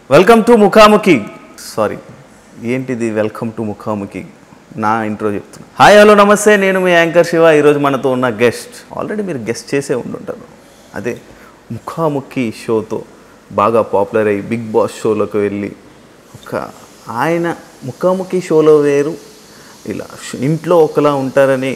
Welcome to Mukhamukhi sorry ఏంటిది welcome to Mukhamukhi నా intro చెప్తున్నా హాయ్ హలో నమస్తే నేను మీ యాంకర్ శివ ఈరోజు మనతో ఉన్న గెస్ట్ ఆల్రెడీ మీరు గెస్ట్ చేసే ఉండుంటారు అదే ముఖాముఖి షోతో బాగా పాపులర్ అయ్యి బిగ్ బాస్ షోలోకి వెళ్ళి ఒక ఆయన ముఖాముఖి షోలో వేరు ఇలా ష్- ఇంట్లో ఒకలా ఉంటారని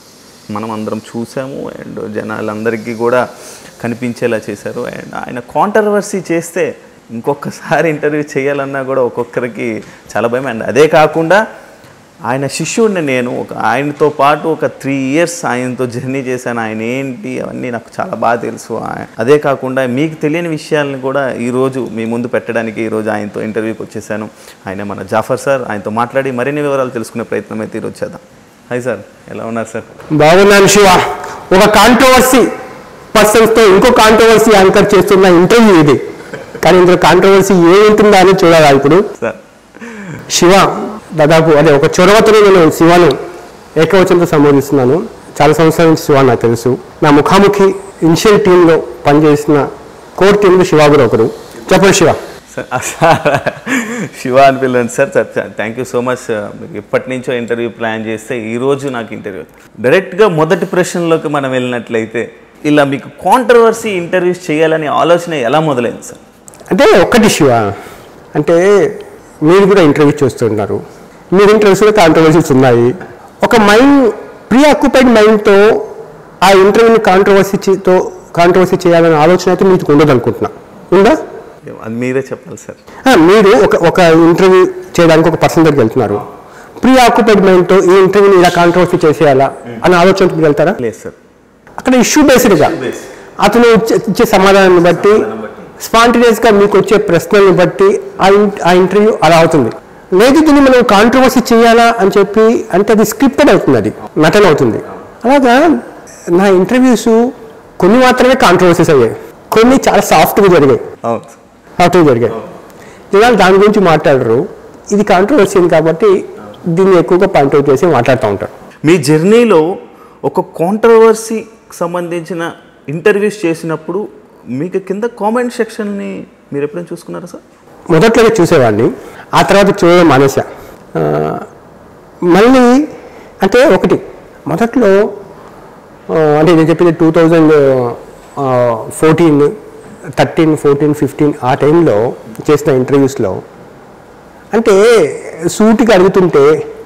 మనం అందరం చూసాము అండ్ జనాలందరికీ కూడా కనిపించేలా చేశారు అండ్ ఆయన కాంట్రవర్సీ చేస్తే ఇంకొకసారి ఇంటర్వ్యూ చేయాలన్నా కూడా ఒక్కొక్కరికి చాలా భయం అండ్ అదే కాకుండా ఆయన శిష్యుడిని నేను ఒక ఆయనతో పాటు ఒక త్రీ ఇయర్స్ ఆయనతో జర్నీ చేశాను ఆయన ఏంటి అవన్నీ నాకు చాలా బాగా తెలుసు ఆయ- అదే కాకుండా మీకు తెలియని విషయాలను కూడా ఈరోజు మీ ముందు పెట్టడానికి ఈరోజు ఆయనతో ఇంటర్వ్యూకి వచ్చేసాను ఆయన మన జాఫర్ సార్ ఆయనతో మాట్లాడి మరిన్ని వివరాలు తెలుసుకునే ప్రయత్నం అయితే ఈరోజు చేద్దాం హాయ్ సార్ ఎలా ఉన్నారు సార్ బాగున్నాను శివ ఒక కాంట్రవర్సీ పర్సన్స్తో ఇంకో కాంట్రవర్సీ యాంకర్ చేస్తున్న ఇంటర్వ్యూ ఇది కానీ ఇందులో కాంట్రవర్సీ ఏముంటుందా అని చూడాలా ఇప్పుడు సార్ శివ దాదాపు అదే ఒక చొరవతోనే నేను శివను ఏకవచనంతో సంబోధిస్తున్నాను చాలా సంవత్సరాల నుంచి శివ నాకు తెలుసు నా ముఖాముఖి ఇనిషియల్ టీంలో పనిచేసిన కోర్ టీంలో శివ కూడా ఒకరు చెప్పండి శివ సార్ సార్ శివ అని పిల్లండి sir sir thank you so much మీకు ఎప్పటి నుంచో ఇంటర్వ్యూ ప్లాన్ చేస్తే ఈ రోజు నాకు ఇంటర్వ్యూ డైరెక్ట్గా మొదటి ప్రశ్నలోకి మనం వెళ్ళినట్లయితే ఇలా మీకు కాంట్రవర్సీ ఇంటర్వ్యూస్ చేయాలనే ఆలోచన ఎలా మొదలైంది సార్ అంటే ఒక్కటి శివ అంటే మీరు కూడా ఇంటర్వ్యూ చూస్తున్నారు మీరు ఇంటర్వ్యూస్లో కాంట్రవర్సీస్ ఉన్నాయి ఒక మైండ్ ప్రీ ఆక్యుపైడ్ మైండ్తో ఆ ఇంటర్వ్యూని కాంట్రవర్సీతో కాంట్రవర్సీ చేయాలనే ఆలోచన అయితే మీకు ఉండదు అనుకుంటున్నా ఉందా ఏమో, అది మీరే చెప్పాలి సార్ ఆ, మీరు ఒక ఒక ఇంటర్వ్యూ చేయడానికి ఒక పర్సన్ దగ్గరికి వెళ్తున్నారు ప్రీ ఆక్యుపైడ్ మైండ్తో ఈ ఇంటర్వ్యూని ఇలా కాంట్రవర్సీ చేసేయాలా అనే ఆలోచనతో మీరు వెళ్తారా లేదు సార్ అక్కడ ఇష్యూ బేస్డ్గా అతను ఇచ్చే- ఇచ్చే సమాధానాన్ని బట్టి స్పాంటినియస్గా మీకు వచ్చే ప్రశ్నల్ని బట్టి ఆ ఇన్- ఆ ఇంటర్వ్యూ అలా అవుతుంది లేదు దీన్ని మనం కాంట్రవర్సీ చేయాలా అని చెప్పి అంటే అది స్క్రిప్టెడ్ అవుతుంది అది నటన అవుతుంది అలాగా నా ఇంటర్వ్యూస్ కొన్ని మాత్రమే కాంట్రవర్సీస్ అయ్యాయి కొన్ని చాలా సాఫ్ట్గా జరిగాయి అవును సార్ సాఫ్ట్గా జరిగాయి జనాలు దాని గురించి మాట్లాడరు ఇది కాంట్రవర్సీ కాబట్టి దీన్ని ఎక్కువగా పాయింట్ అవుట్ చేసి మాట్లాడుతూ ఉంటారు మీ జర్నీలో ఒక కాంట్రవర్సీకి సంబంధించిన ఇంటర్వ్యూస్ చేసినప్పుడు మీకు కింద కామెంట్ సెక్షన్ని మీరు ఎప్పుడైనా చూసుకున్నారా సార్ మొదట్లోనే చూసేవాడిని ఆ తర్వాత చూడడం మానేసా ఆ, మళ్ళీ అంటే ఒకటి మొదట్లో ఆ, అంటే నేను చెప్పింది two thousand fourteen thirteen fourteen fifteen ఆ టైంలో చేసిన ఇంటర్వ్యూస్లో అంటే సూటిగా అడుగుతుంటే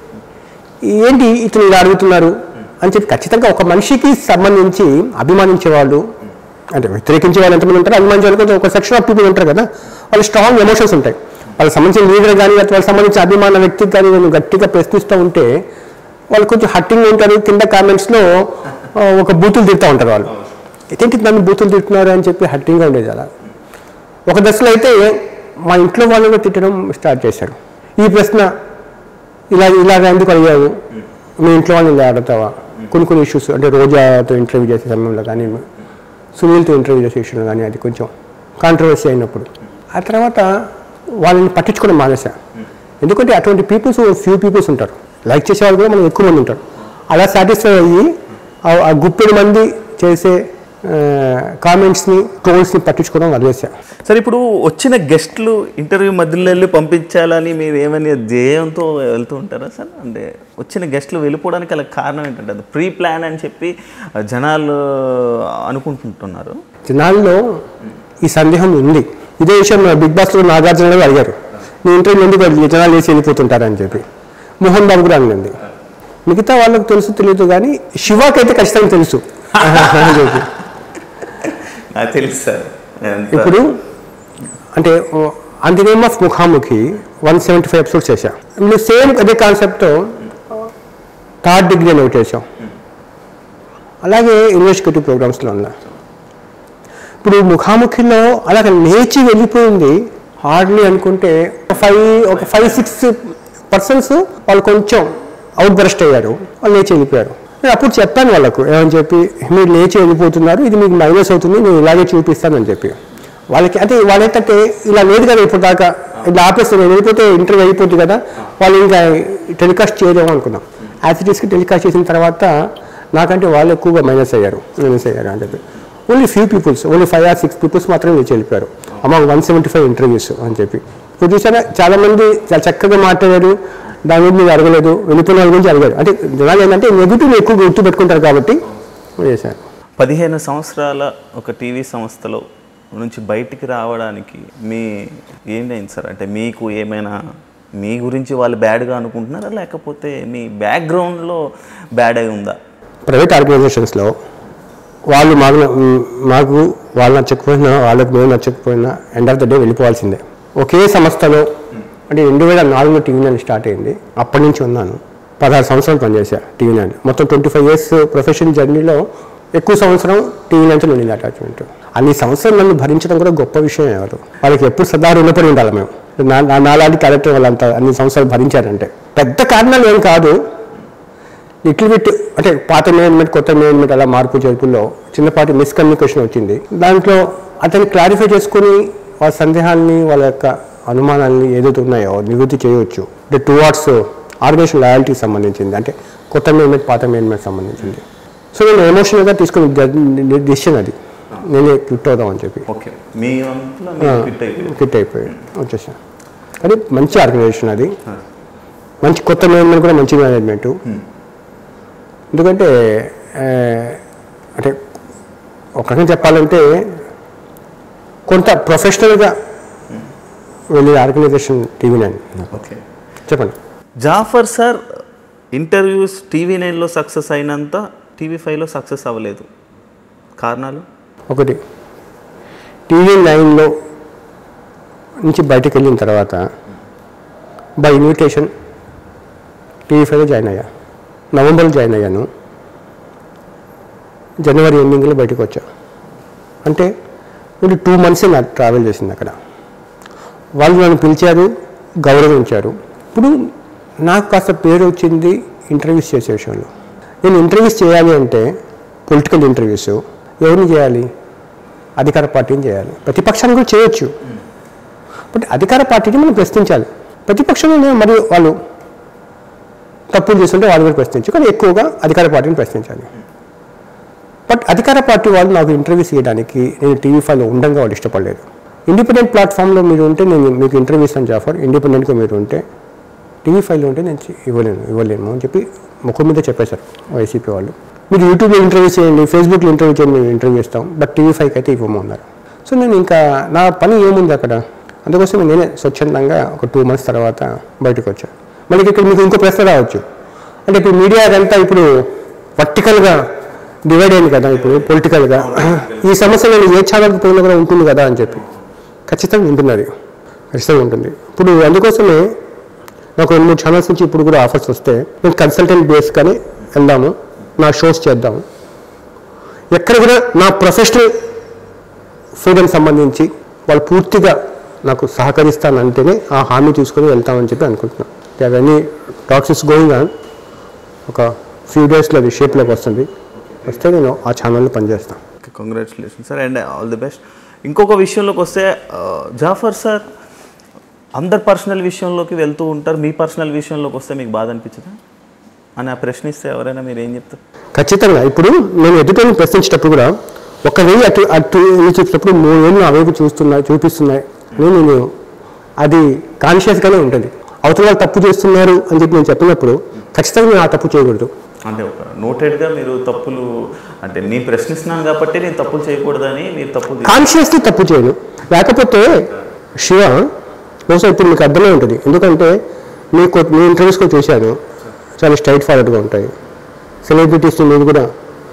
ఏంటి ఇతను ఇలా అడుగుతున్నారు అని చెప్పి ఖచ్చితంగా ఒక మనిషికి సంబంధించి అభిమానించే వాళ్ళు అంటే వ్యతిరేకించే వాళ్ళు ఎంతమంది ఉంటారు అభిమానించే వాళ్ళు కొంచెం ఒక సెక్షన్ ఆఫ్ పీపుల్ ఉంటారు కదా వాళ్ళు స్ట్రాంగ్ ఎమోషన్స్ ఉంటాయి వాళ్ళకి సంబంధించిన లీడర్ కానీ లేకపోతే వాళ్ళకి సంబంధించిన అభిమాన వ్యక్తికి కానీ నేను గట్టిగా ప్రశ్నిస్తూ ఉంటే వాళ్ళు కొంచెం హట్టింగ్ ఉంటారు కింద కామెంట్స్లో ఒక బూతులు తిడుతూ ఉంటారు వాళ్ళు ఇదేంటి నన్ను బూతులు తిడుతున్నారు అని చెప్పి హట్టింగ్గా ఉండేది అలా ఒక దశలో అయితే మా ఇంట్లో వాళ్ళని తిట్టడం స్టార్ట్ చేశారు ఈ ప్రశ్న ఇలా ఇలాగ ఎందుకు అడిగావు మీ ఇంట్లో వాళ్ళని ఇలా అడుగుతావా కొన్ని కొన్ని ఇష్యూస్ అంటే రోజాతో ఇంటర్వ్యూ చేసే సమయంలో కానీ సునీల్తో ఇంటర్వ్యూ చేసే విషయంలో కానీ అది కొంచెం కాంట్రవర్సీ అయినప్పుడు ఆ తర్వాత వాళ్ళని పట్టించుకోవడం మానేసా ఎందుకంటే అటువంటి పీపుల్స్ ఫ్యూ పీపుల్స్ ఉంటారు లైక్ చేసే వాళ్ళు కూడా మనం ఎక్కువ మంది ఉంటారు అలా సాటిస్ఫై అయ్యి ఆ- ఆ గుప్పెడు మంది చేసే కామెంట్స్ని ట్రోల్స్ని పట్టించుకోవడం వదిలేసా సార్ ఇప్పుడు వచ్చిన గెస్ట్లు ఇంటర్వ్యూ మధ్యలో వెళ్ళి పంపించాలని మీరు ఏమైనా ధ్యేయంతో వెళ్తూ ఉంటారా సార్ అంటే వచ్చిన గెస్ట్లు వెళ్ళిపోవడానికి అలా కారణం ఏంటంటే అది ప్రీ ప్లాన్ అని చెప్పి జనాలు అనుకుంటుంటున్నారు జనాల్లో ఈ సందేహం ఉంది ఇదే విషయం బిగ్ బాస్లో నాగార్జున గారు అడిగారు నీ ఇంటర్వ్యూ ఎందుకు వెళ్ళి జనాలు వేసి వెళ్ళిపోతుంటారని చెప్పి మోహన్ బాబు కూడా అనింది మిగతా వాళ్ళకి తెలుసు తెలియదు కానీ శివాకైతే ఖచ్చితంగా తెలుసు అని చెప్పి. నాకు తెలుసు సార్ ఎంత- ఇప్పుడు అంటే and the name of Mukhamukhi one seventy five episodes చేశా ఇందులో సేమ్ అదే కాన్సెప్ట్తో థర్డ్ డిగ్రీ అని ఒకటి చేసాం అలాగే ఇన్వెస్టిగేటివ్ ప్రోగ్రామ్స్లో ఉన్నా ఇప్పుడు ముఖాముఖిలో అలాగే లేచి వెళ్ళిపోయింది హార్డ్లీ అనుకుంటే ఒక ఫైవ్ ఒక ఫైవ్ సిక్స్ పర్సన్స్ వాళ్ళు కొంచెం అవుట్ బ్రస్ట్ అయ్యారు వాళ్ళు లేచి వెళ్ళిపోయారు నేను అప్పుడు చెప్పాను వాళ్ళకు ఏమని చెప్పి మీరు లేచి వెళ్ళిపోతున్నారు ఇది మీకు మైనస్ అవుతుంది నేను ఇలాగే చూపిస్తానని చెప్పి వాళ్ళకి అంటే వాళ్ళేంటంటే ఇలా లేదు కదా ఇప్పుడు దాకా ఇలా ఆపేస్తే నేను వెళ్ళిపోతే ఇంటర్వ్యూ అయిపోతుంది కదా వాళ్ళు ఇంకా టెలికాస్ట్ చేయలేము అనుకున్నాం యాసిటీస్కి టెలికాస్ట్ చేసిన తర్వాత నాకంటే వాళ్ళు ఎక్కువగా మైనస్ అయ్యారు మైనస్ అయ్యారు అని చెప్పి only few peoples only five or six peoples మాత్రమే లేచి వెళ్ళిపోయారు among one seventy five interviews అని చెప్పి ఇప్పుడు చూసారా చాలామంది చాలా చక్కగా మాట్లాడారు దాని గురించి మీరు అడగలేదు వెళ్ళిపోయిన వాళ్ళ గురించి అడగారు అంటే జనాలు ఏంటంటే నెగిటివ్ ఎక్కువ గుర్తు పెట్టుకుంటారు కాబట్టి చేశారు పదిహేను సంవత్సరాల ఒక టీవీ సంస్థలో నుంచి బయటికి రావడానికి మీ ఏంటైంది సార్ అంటే మీకు ఏమైనా మీ గురించి వాళ్ళు బ్యాడ్గా అనుకుంటున్నారా లేకపోతే మీ బ్యాక్గ్రౌండ్లో బ్యాడ్ అయి ఉందా ప్రైవేట్ ఆర్గనైజేషన్స్లో వాళ్ళు మాకు మాకు వాళ్ళు నచ్చకపోయినా వాళ్ళకి మేము నచ్చకపోయినా ఎండ్ ఆఫ్ ద డే వెళ్ళిపోవాల్సిందే ఒకే సంస్థలో అంటే రెండు వేల నాలుగులో టీవీ నైన్ స్టార్ట్ అయింది అప్పటి నుంచి ఉన్నాను పదహారు సంవత్సరాలు పనిచేశా టీవీ నైన్ మొత్తం ట్వంటీ ఫైవ్ ఇయర్స్ ప్రొఫెషన్ జర్నీలో ఎక్కువ సంవత్సరం టీవీ నైన్తో ఉండింది అటాచ్మెంట్ అన్ని సంవత్సరాలు నన్ను భరించడం కూడా గొప్ప విషయం ఎవరు వాళ్ళకి ఎప్పుడు సదా రుణపడి ఉండాలి మేము నా నా- నాలాంటి క్యారెక్టర్ వాళ్ళంతా అన్ని సంవత్సరాలు భరించారంటే పెద్ద కారణాలు ఏం కాదు లిటిల్ బిట్ అంటే పాత మేనేజ్మెంట్ కొత్త మేనేజ్మెంట్ అలా మార్పు చేర్పుల్లో చిన్నపాటి మిస్కమ్యూనికేషన్ వచ్చింది దాంట్లో అతన్ని క్లారిఫై చేసుకుని వాళ్ళ సందేహాన్ని వాళ్ళ యొక్క అనుమానాన్ని ఏదైతే ఉన్నాయో నివృత్తి చేయవచ్చు అంటే టూ వాట్స్ ఆర్గనైజేషన్ లాయాలిటీకి సంబంధించింది అంటే కొత్త మేనేజ్మెంట్ పాత మేనేజ్మెంట్ సంబంధించింది సో నేను ఎమోషనల్గా తీసుకున్న డిసిషన్ అది నేనే క్విట్ అవుదామని చెప్పి ఓకే మీ వంతులో మీరు ఫిట్ అయిపోయారు క్విట్ అయిపోయాడు వచ్చేసాను అది మంచి ఆర్గనైజేషన్ అది మంచి కొత్త మేనేజ్మెంట్ కూడా మంచి మేనేజ్మెంట్ ఎందుకంటే ఆ, అంటే ఒక రకంగా చెప్పాలంటే కొంత ప్రొఫెషనల్గా వెళ్ళే ఆర్గనైజేషన్ టీవీ నైన్ ఓకే చెప్పండి జాఫర్ సార్ ఇంటర్వ్యూస్ టీవీ నైన్లో సక్సెస్ అయినంత టీవీ ఫైవ్లో సక్సెస్ అవ్వలేదు కారణాలు ఒకటి టీవీ నైన్లో నుంచి బయటకు వెళ్ళిన తర్వాత బై ఇన్విటేషన్ టీవీ ఫైవ్లో జాయిన్ అయ్యా నవంబర్లో జాయిన్ అయ్యాను జనవరి ఎండింగ్లో బయటకు వచ్చా అంటే ఇప్పుడు టూ మంత్స్ నా ట్రావెల్ చేసింది అక్కడ వాళ్ళు నన్ను పిలిచారు గౌరవించారు ఇప్పుడు నాకు కాస్త పేరు వచ్చింది ఇంటర్వ్యూస్ చేసే విషయంలో నేను ఇంటర్వ్యూస్ చేయాలి అంటే పొలిటికల్ ఇంటర్వ్యూస్ ఎవరిని చేయాలి అధికార పార్టీని చేయాలి ప్రతిపక్షాన్ని కూడా చేయొచ్చు బట్ అధికార పార్టీని మనం ప్రశ్నించాలి ప్రతిపక్షంలో మరి వాళ్ళు తప్పులు చేస్తుంటే వాళ్ళు కూడా ప్రశ్నించు కానీ ఎక్కువగా అధికార పార్టీని ప్రశ్నించాలి బట్ అధికార పార్టీ వాళ్ళు నాకు ఇంటర్వ్యూస్ చేయడానికి నేను టీవీ ఫైవ్లో ఉండగా వాళ్ళు ఇష్టపడలేదు ఇండిపెండెంట్ ప్లాట్ఫామ్లో మీరు ఉంటే నేను మీకు ఇంటర్వ్యూ ఇస్తాను జాఫర్ ఇండిపెండెంట్గా మీరు ఉంటే టీవీ ఫైవ్లో ఉంటే నేను చి- ఇవ్వలేను ఇవ్వలేము అని చెప్పి ముఖం మీద చెప్పేశారు వైసీపీ వాళ్ళు మీరు యూట్యూబ్లో ఇంటర్వ్యూ చేయండి ఫేస్బుక్లో ఇంటర్వ్యూ చేయండి మేము ఇంటర్వ్యూ ఇస్తాం బట్ టీవీ ఫైవ్కి అయితే ఇవ్వము అన్నారు సో నేను ఇంకా నా పని ఏముంది అక్కడ అందుకోసం నేనే స్వచ్ఛందంగా ఒక టూ మంత్స్ తర్వాత బయటకు వచ్చాను మళ్ళీ ఇక్కడ మీకు ఇంకో ప్రశ్న రావచ్చు అంటే ఇప్పుడు మీడియా అదంతా ఇప్పుడు వర్టికల్గా డివైడ్ అయింది కదా ఇప్పుడు పొలిటికల్గా ఈ సమస్య నేను ఏ ఛానల్కి పోయినా కూడా ఉంటుంది కదా అని చెప్పి ఖచ్చితంగా ఉంటుంది అది ఖచ్చితంగా ఉంటుంది ఇప్పుడు అందుకోసమే నాకు రెండు మూడు ఛానల్స్ నుంచి ఇప్పుడు కూడా ఆఫర్స్ వస్తే నేను కన్సల్టెంట్ బేస్ కానీ వెళ్దాము నా షోస్ చేద్దాము ఎక్కడ కూడా నా ప్రొఫెషనల్ ఫ్రీడమ్ సంబంధించి వాళ్ళు పూర్తిగా నాకు సహకరిస్తానంటేనే ఆ హామీ తీసుకొని వెళ్తామని చెప్పి అనుకుంటున్నాను అవన్నీ టాక్స్ ఇస్ గోయింగ్ ఆన్ ఒక ఫ్యూ డేస్లో అది షేప్లోకి వస్తుంది వస్తే నేను ఆ ఛానల్లో పనిచేస్తాను congratulation sir and all the best ఇంకొక విషయంలోకి వస్తే ఆ, జాఫర్ సార్ అందరు పర్సనల్ విషయంలోకి వెళ్తూ ఉంటారు మీ పర్సనల్ విషయంలోకి వస్తే మీకు బాధ అనిపించదా అని ఆ ప్రశ్నిస్తే ఎవరైనా మీరు ఏం చెప్తారు ఖచ్చితంగా ఇప్పుడు నేను ఎదుటని ప్రశ్నించేటప్పుడు కూడా ఒక వెయ్యి అటు అటు వెళ్ళి చూసేటప్పుడు మూడు వేలు నా వైపు చూస్తున్నాయి చూపిస్తున్నాయి అని నేను అది కాన్షియస్గానే ఉంటుంది అవతల వాళ్ళు తప్పు చేస్తున్నారు అని చెప్పి నేను చెప్పినప్పుడు ఖచ్చితంగా నేను ఆ తప్పు చేయకూడదు అంటే ఒక నోటెడ్గా మీరు తప్పులు అంటే నేను ప్రశ్నిస్తున్నాను కాబట్టి నేను తప్పులు చేయకూడదని మీరు తప్పులు చేస్తారు. కాన్షియస్లీ తప్పు చేయను లేకపోతే శివ బహుశా ఇప్పుడు మీకు అర్థమై ఉంటుంది ఎందుకంటే మీకు మీ ఇంటర్వ్యూస్ కూడా చూశాను చాలా స్ట్రైట్ ఫార్వర్డ్గా ఉంటాయి సెలబ్రిటీస్ మీరు కూడా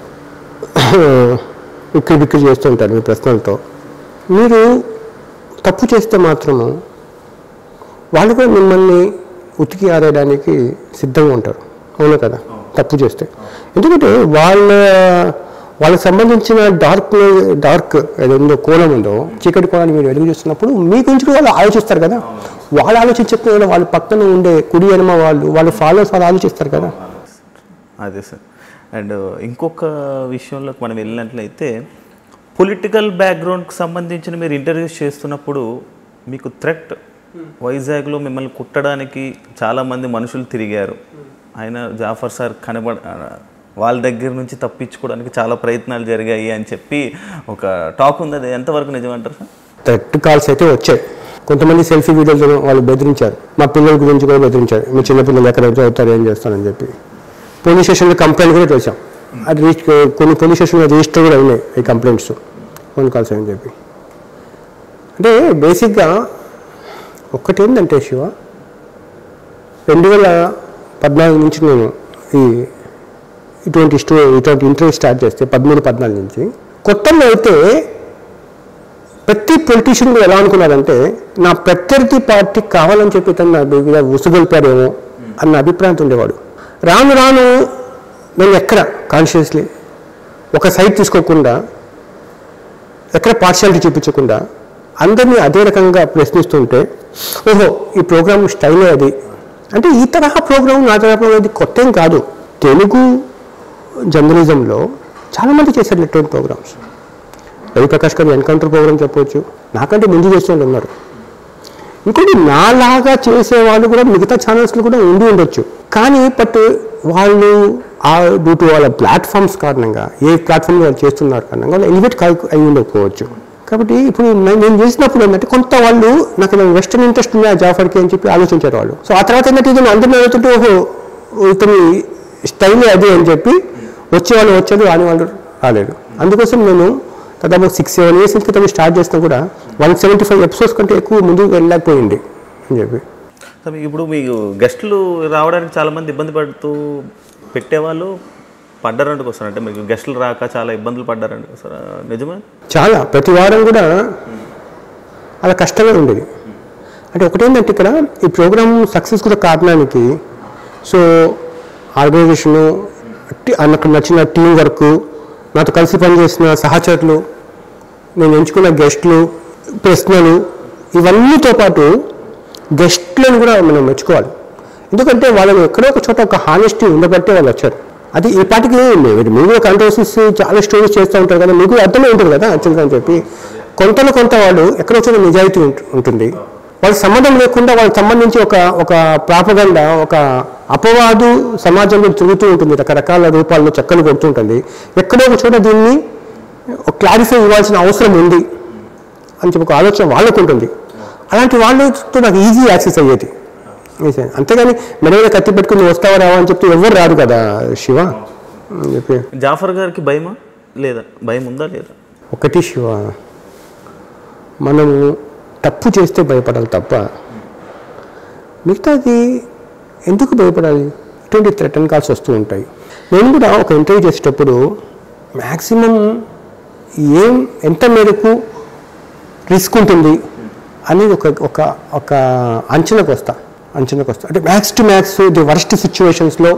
ఉక్కిరి బిక్కిరి చేస్తూ ఉంటారు మీ ప్రశ్నలతో మీరు తప్పు చేస్తే మాత్రము వాళ్ళు కూడా మిమ్మల్ని ఉతికి ఆరేయడానికి సిద్ధంగా ఉంటారు అవును కదా తప్పు చేస్తే ఎందుకంటే వాళ్ళ వాళ్ళకి సంబంధించిన డార్క్ డార్క్ ఏదో కోణం ఉందో చీకటి కోణాన్ని మీరు వెలుగు చూస్తున్నప్పుడు మీ గురించి కూడా వాళ్ళు ఆలోచిస్తారు కదా వాళ్ళు ఆలోచించకపోయినా వాళ్ళ పక్కన ఉండే కుడి ఎనమ వాళ్ళు వాళ్ళ ఫాలోవర్స్ వాళ్ళు ఆలోచిస్తారు కదా అదే సార్ అండ్ ఇంకొక విషయంలోకి మనం వెళ్ళినట్లయితే పొలిటికల్ బ్యాక్గ్రౌండ్కి సంబంధించిన మీరు ఇంటర్వ్యూస్ చేస్తున్నప్పుడు మీకు థ్రెట్ వైజాగ్లో మిమ్మల్ని కుట్టడానికి చాలామంది మనుషులు తిరిగారు ఆయన జాఫర్ సార్ కనబడ వాళ్ళ దగ్గర నుంచి తప్పించుకోవడానికి చాలా ప్రయత్నాలు జరిగాయి అని చెప్పి ఒక టాక్ ఉంది అది ఎంతవరకు నిజమంటారు సార్ థ్రెట్ కాల్స్ అయితే వచ్చాయి కొంతమంది సెల్ఫీ వీడియోలు వాళ్ళు బెదిరించారు మా పిల్లల గురించి కూడా బెదిరించారు మీ చిన్న పిల్లలు ఎక్కడ చదువుతారు ఏం చేస్తారని చెప్పి పోలీస్ స్టేషన్లో కంప్లైంట్ కూడా చేశాం అది రిజిస్ కొన్ని పోలీస్ స్టేషన్లో రిజిస్టర్ కూడా ఉన్నాయి ఈ కంప్లైంట్స్ ఫోన్ కాల్స్ అని చెప్పి అంటే బేసిక్గా ఒక్కటేంటంటే శివ రెండు వేల పద్నాలుగు నుంచి నేను ఈ ఇటువంటి స్టో ఇటువంటి ఇంటర్వ్యూ స్టార్ట్ చేస్తే పదమూడు పద్నాలుగు నుంచి కొత్తలో అయితే ప్రతి పొలిటీషియన్ ఎలా అనుకున్నారంటే నా ప్రత్యర్థి పార్టీ కావాలని చెప్పి తను నా మీద ఉసుగొల్పాడేమో అన్న అభిప్రాయంతో ఉండేవాడు రాను రాను నేను ఎక్కడ కాన్షియస్లీ ఒక సైడ్ తీసుకోకుండా ఎక్కడ పార్షియాలిటీ చూపించకుండా అందరినీ అదే రకంగా ప్రశ్నిస్తుంటే ఓహో ఈ ప్రోగ్రామ్ స్టైలే అది అంటే ఈ తరహా ప్రోగ్రామ్ నా తరహా ప్రోగ్రామ్ ఇది కొత్త ఏం కాదు తెలుగు జర్నలిజంలో చాలామంది చేశారు ఇటువంటి ప్రోగ్రామ్స్ రవిప్రకాష్ గారు ఎన్కౌంటర్ ప్రోగ్రామ్ చెప్పవచ్చు నాకంటే ముందు చేసే వాళ్ళు ఉన్నారు ఇంకోటి నాలాగా చేసే వాళ్ళు కూడా మిగతా ఛానల్స్లో కూడా ఉండి ఉండొచ్చు కానీ బట్ వాళ్ళు ఆ డ్యూ టు వాళ్ళ ప్లాట్ఫామ్స్ కారణంగా ఏ ప్లాట్ఫామ్ వాళ్ళు చేస్తున్నారు కారణంగా వాళ్ళు ఎలివేట్ అయి ఉండకపోవచ్చు కాబట్టి ఇప్పుడు నే- నేను చేసినప్పుడు ఏంటంటే కొంత వాళ్ళు నాకు వెస్టర్న్ ఇంట్రెస్ట్ ఉంది ఆ జాఫర్కి అని చెప్పి ఆలోచించారు వాళ్ళు సో ఆ తర్వాత ఏంటంటే ఇది అందరిని అడుగుతుంటే ఓహో ఇతని స్టైల్ అదే అని చెప్పి వచ్చే వాళ్ళు వచ్చారు రాని వాళ్ళు రాలేదు అందుకోసం నేను దాదాపు సిక్స్ సెవెన్ ఇయర్స్ క్రితం స్టార్ట్ చేసినా కూడా వన్ సెవెంటీ ఫైవ్ ఎపిసోడ్స్ కంటే ఎక్కువ ముందుకు వెళ్ళలేకపోయింది అని చెప్పి సో మీకు ఇప్పుడు మీకు గెస్టులు రావడానికి చాలా మంది ఇబ్బంది పడుతూ పెట్టేవాళ్ళు పడ్డారంటే వస్తారు అంటే మీకు గెస్టులు రాక చాలా ఇబ్బందులు పడ్డారంటే వస్తారా నిజమే చాలా ప్రతి వారం కూడా అలా కష్టంగా ఉండేది అంటే ఒకటేంటంటే ఇక్కడ ఈ ప్రోగ్రామ్ సక్సెస్ కూడా కారణానికి సో ఆర్గనైజేషను టి- నాకు నచ్చిన టీం వర్క్ నాతో కలిసి పనిచేసిన సహచరులు నేను ఎంచుకున్న గెస్ట్లు ప్రశ్నలు ఇవన్నీతో పాటు గెస్ట్లను కూడా మనం మెచ్చుకోవాలి ఎందుకంటే వాళ్ళని ఎక్కడో ఒక చోట ఒక హానెస్టీ ఉండబట్టే వాళ్ళు వచ్చారు అది ఈ పాటికి మీరు మీరు కూడా కంట్రోవర్సీస్ చాలా స్టోరీస్ చేస్తూ ఉంటారు కదా మీకు అర్థమే ఉంటుంది కదా యాక్చువల్గా అని చెప్పి కొంతలో కొంత వాళ్ళు ఎక్కడో చోట నిజాయితీ ఉంట- ఉంటుంది వాళ్ళకి సంబంధం లేకుండా వాళ్ళకి సంబంధించి ఒక ఒక ప్రాపగండ ఒక అపవాదు సమాజంలో తిరుగుతూ ఉంటుంది రకరకాల రూపాల్లో చక్కలు కొడుతుంటుంది ఎక్కడో ఒక చోట దీన్ని క్లారిఫై ఇవ్వాల్సిన అవసరం ఉంది అని చెప్పి ఒక ఆలోచన వాళ్ళకు ఉంటుంది అలాంటి వాళ్ళతో నాకు ఈజీ యాక్సెస్ అయ్యేది Yes, అంతేగాని మెడ మీద కత్తి పెట్టుకుని నువ్వు వస్తావా రావా అని చెప్తే ఎవరు రారు కదా శివ అని చెప్పి జాఫర్ గారికి భయమా లేదా భయం ఉందా లేదా ఒకటి శివ మనము తప్పు చేస్తే భయపడాలి తప్ప మిగతాది ఎందుకు భయపడాలి ఇటువంటి థ్రెటన్ కాల్స్ వస్తూ ఉంటాయి నేను కూడా ఒక ఇంటర్వ్యూ చేసేటప్పుడు మ్యాక్సిమం ఏం ఎంత మేరకు రిస్క్ ఉంటుంది అనేది ఒక ఒక ఒక అంచనాకు వస్తా అంచనాకు వస్తా అంటే max to max the worst సిచ్యువేషన్స్లో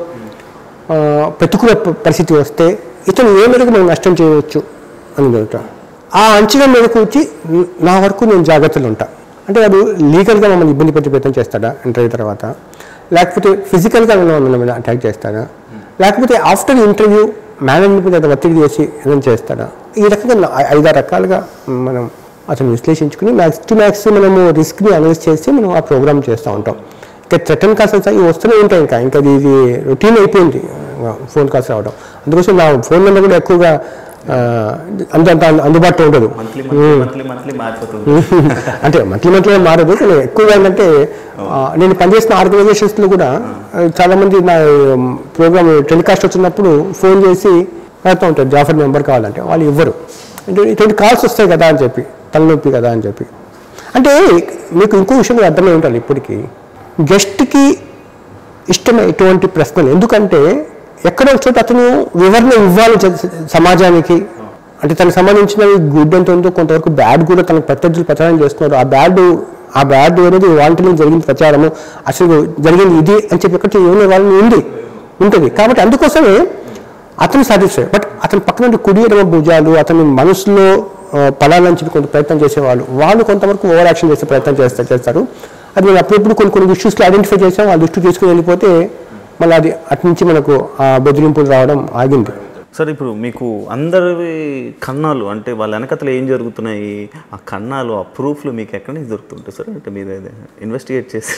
ప్రతికూల ప- పరిస్థితి వస్తే ఇతను ఏ మేరకు మనం నష్టం చేయవచ్చు అని చెబుతా ఆ అంచనా మేరకు వచ్చి న- నా వరకు నేను జాగ్రత్తలు ఉంటా అంటే వాడు లీగల్గా మమ్మల్ని ఇబ్బంది పెట్టే ప్రయత్నం చేస్తాడా ఇంటర్వ్యూ తర్వాత లేకపోతే ఫిజికల్గా మన మీద అటాక్ చేస్తాడా లేకపోతే ఆఫ్టర్ ఇంటర్వ్యూ మేనేజ్మెంట్ మీద ఏదైనా ఒత్తిడి చేసి ఏదైనా చేస్తాడా ఈ రకంగా నా- ఐ- ఐదారు రకాలుగా మనం అతను విశ్లేషించుకుని మ్యాక్స్ టు మ్యాక్స్ మనము రిస్క్ని అనలైజ్ చేసి మనం ఆ ప్రోగ్రామ్ చేస్తూ ఉంటాం ఇంకా థ్రెటన్ కాల్స్ అవి వస్తూనే ఉంటాయి ఇంకా ఇంకా ఇది ఇది రొటీన్ అయిపోయింది ఫోన్ కాల్స్ రావడం అందుకోసం నా ఫోన్ నెంబర్ కూడా ఎక్కువగా ఆ, అంత అంత అందుబాటులో ఉండదు మంత్లీ మంత్లీ మంత్లీ మంత్లీ మారిపోతుంది అంటే మంత్లీ మంత్లీ మారదు కానీ ఎక్కువగా ఏంటంటే ఆ, నేను పనిచేసిన ఆర్గనైజేషన్స్లో కూడా ఆ, చాలా మంది నా ప్రోగ్రామ్ టెలికాస్ట్ వచ్చినప్పుడు ఫోన్ చేసి అడుగుతూ ఉంటారు జాఫర్ నెంబర్ కావాలంటే వాళ్ళు ఇవ్వరు అంటే ఇటువంటి కాల్స్ వస్తాయి కదా అని చెప్పి తలనొప్పి కదా అని చెప్పి అంటే మీకు ఇంకో విషయం కూడా అర్థమై ఉండాలి ఇప్పటికీ గెస్ట్కి ఇష్టమే ఇటువంటి ప్రశ్నలు ఎందుకంటే ఎక్కడో ఒక చోట అతను వివరణ ఇవ్వాలి జ- సమాజానికి అంటే తనకు సంబంధించినవి గుడ్ ఎంత ఉందో కొంతవరకు బ్యాడ్ కూడా తనకు ప్రత్యర్థులు ప్రచారం చేస్తున్నారు ఆ బ్యాడ్ ఆ బ్యాడ్ అనేది వాంటిలో జరిగిన ప్రచారము అసలు జరిగింది ఇది అని చెప్పి ఎక్కడ ఏమైనా వాళ్ళని ఉంది ఉంటుంది కాబట్టి అందుకోసమే అతను సాటిస్ఫై బట్ అతని పక్కన ఉండే కుడి ఎడమ భుజాలు అతని మనసులో ఆ, పడాలని చెప్పి కొంత ప్రయత్నం చేసేవాళ్ళు వాళ్ళు కొంతవరకు ఓవర్ యాక్షన్ చేసే ప్రయత్నం చేస్తారు చేస్తారు అది నేను అప్పుడప్పుడు కొన్ని కొన్ని ఇష్యూస్లో ఐడెంటిఫై చేసాం వాళ్ళ దృష్టి తీసుకుని వెళ్ళిపోతే మళ్ళీ అది అటు నుంచి మనకు ఆ బెదిరింపులు రావడం ఆగింది సార్ ఇప్పుడు మీకు అందరివి కన్నాలు అంటే వాళ్ళ వెనకతలు ఏం జరుగుతున్నాయి ఆ కన్నాలు ఆ ప్రూఫ్లు మీకు ఎక్కడి నుంచి దొరుకుతుంటాయి సార్ అంటే మీరు ఇన్వెస్టిగేట్ చేసి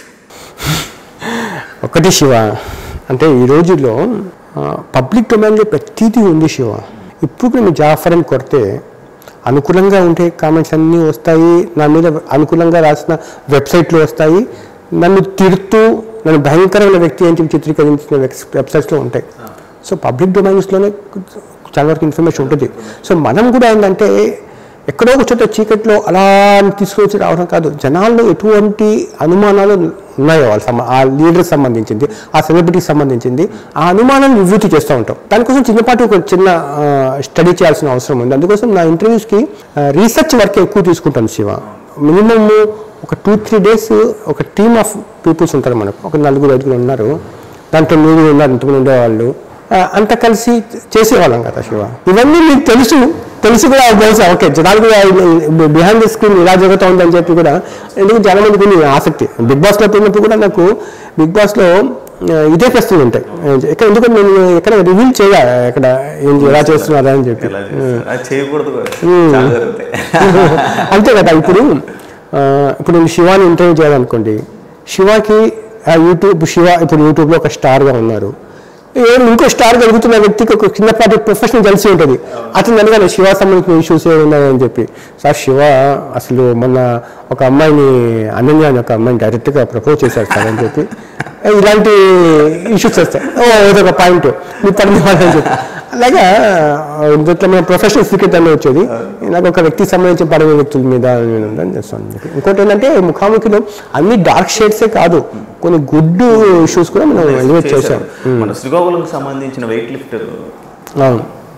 ఒకటి శివ అంటే ఈ రోజుల్లో పబ్లిక్ డొమైన్లో ప్రతిదీ ఉంది శివ ఇప్పుడు కూడా మీరు జాఫర్ అని కొడితే అనుకూలంగా ఉంటే కామెంట్స్ అన్నీ వస్తాయి నా మీద అనుకూలంగా రాసిన వెబ్సైట్లు వస్తాయి నన్ను తిడుతూ నన్ను భయంకరమైన వ్యక్తి అని చెప్పి చిత్రీకరించిన వెబ్సైట్స్లో ఉంటాయి సో పబ్లిక్ డొమైన్స్లోనే చాలా వరకు ఇన్ఫర్మేషన్ ఉంటుంది సో మనం కూడా ఏంటంటే ఎక్కడో ఒక చోట చీకట్లో అలా తీసుకొచ్చి రావడం కాదు జనాల్లో ఎటువంటి అనుమానాలు ఉన్నాయో వాళ్ళ సంబ ఆ లీడర్కి సంబంధించింది ఆ సెలబ్రిటీకి సంబంధించింది ఆ అనుమానాన్ని నివృత్తి చేస్తూ ఉంటాం దానికోసం చిన్నపాటి ఒక చిన్న స్టడీ చేయాల్సిన అవసరం ఉంది అందుకోసం నా ఇంటర్వ్యూస్కి రీసెర్చ్ వర్క్ ఎక్కువ తీసుకుంటాను శివ మినిమమ్ ఒక టూ త్రీ డేస్ ఒక టీమ్ ఆఫ్ పీపుల్స్ ఉంటారు మనకు ఒక నలుగురు ఐదుగురు ఉన్నారు దాంట్లో మీరు ఉన్నారు ఇంతమంది ఉండేవాళ్ళు ఆ, అంతా కలిసి చేసేవాళ్ళం కదా శివ ఇవన్నీ మీకు తెలుసు తెలిసి కూడా తెలుసు ఓకే జనాలు కూడా బిహైండ్ ది స్క్రీన్ ఇలా జరుగుతూ ఉందని చెప్పి కూడా ఎందుకు చాలా మంది కొన్ని ఆసక్తి బిగ్ బాస్లో పోయినప్పుడు కూడా నాకు బిగ్ బాస్లో ఆ, ఇదే ప్రశ్నలు ఉంటాయి ఎక్కడ ఎందుకంటే నేను ఎక్కడ రివీల్ చేయ ఎక్కడ ఏం ఎలా చేస్తున్నారా అని చెప్పి ఎలా చేస్తారు? అది చేయకూడదు కూడా. చాలా జరుగుతాయి అంతే కదా ఇప్పుడు ఆ, ఇప్పుడు నేను శివాని ఇంటర్వ్యూ చేయాలనుకోండి శివాకి ఆ యూట్యూబ్ శివ ఇప్పుడు యూట్యూబ్లో ఒక స్టార్గా ఉన్నారు ఏం ఇంకో స్టార్ కలుగుతున్న వ్యక్తికి ఒక చిన్నపాటి ప్రొఫెషనల్ తెలిసి ఉంటుంది అతను అనగానే శివ సంబంధించిన ఇష్యూస్ ఉన్నాయని చెప్పి సార్ శివ అసలు మొన్న ఒక అమ్మాయిని అనన్య అని ఒక అమ్మాయిని డైరెక్ట్గా ప్రపోజ్ చేశారు సార్ అని చెప్పి ఇలాంటి ఇష్యూస్ వస్తాయి ఓ ఇదొక పాయింట్ మీ పని అని చెప్పి అలాగా ఇందులో మేము ప్రొఫెషనల్ సీక్రెట్ అని వచ్చేది నాకు ఒక వ్యక్తికి సంబంధించిన పడవ వ్యక్తుల మీద నేను ఉందని చేస్తాను చెప్పి. ఇంకోటి ఏంటంటే ముఖాముఖిలో అన్ని డార్క్ షేడ్సే కాదు కొన్ని గుడ్ ఇష్యూస్ కూడా మనం ఎలివేట్ చేశాం మన శ్రీకాకుళంకి సంబంధించిన వెయిట్ లిఫ్టర్ అవును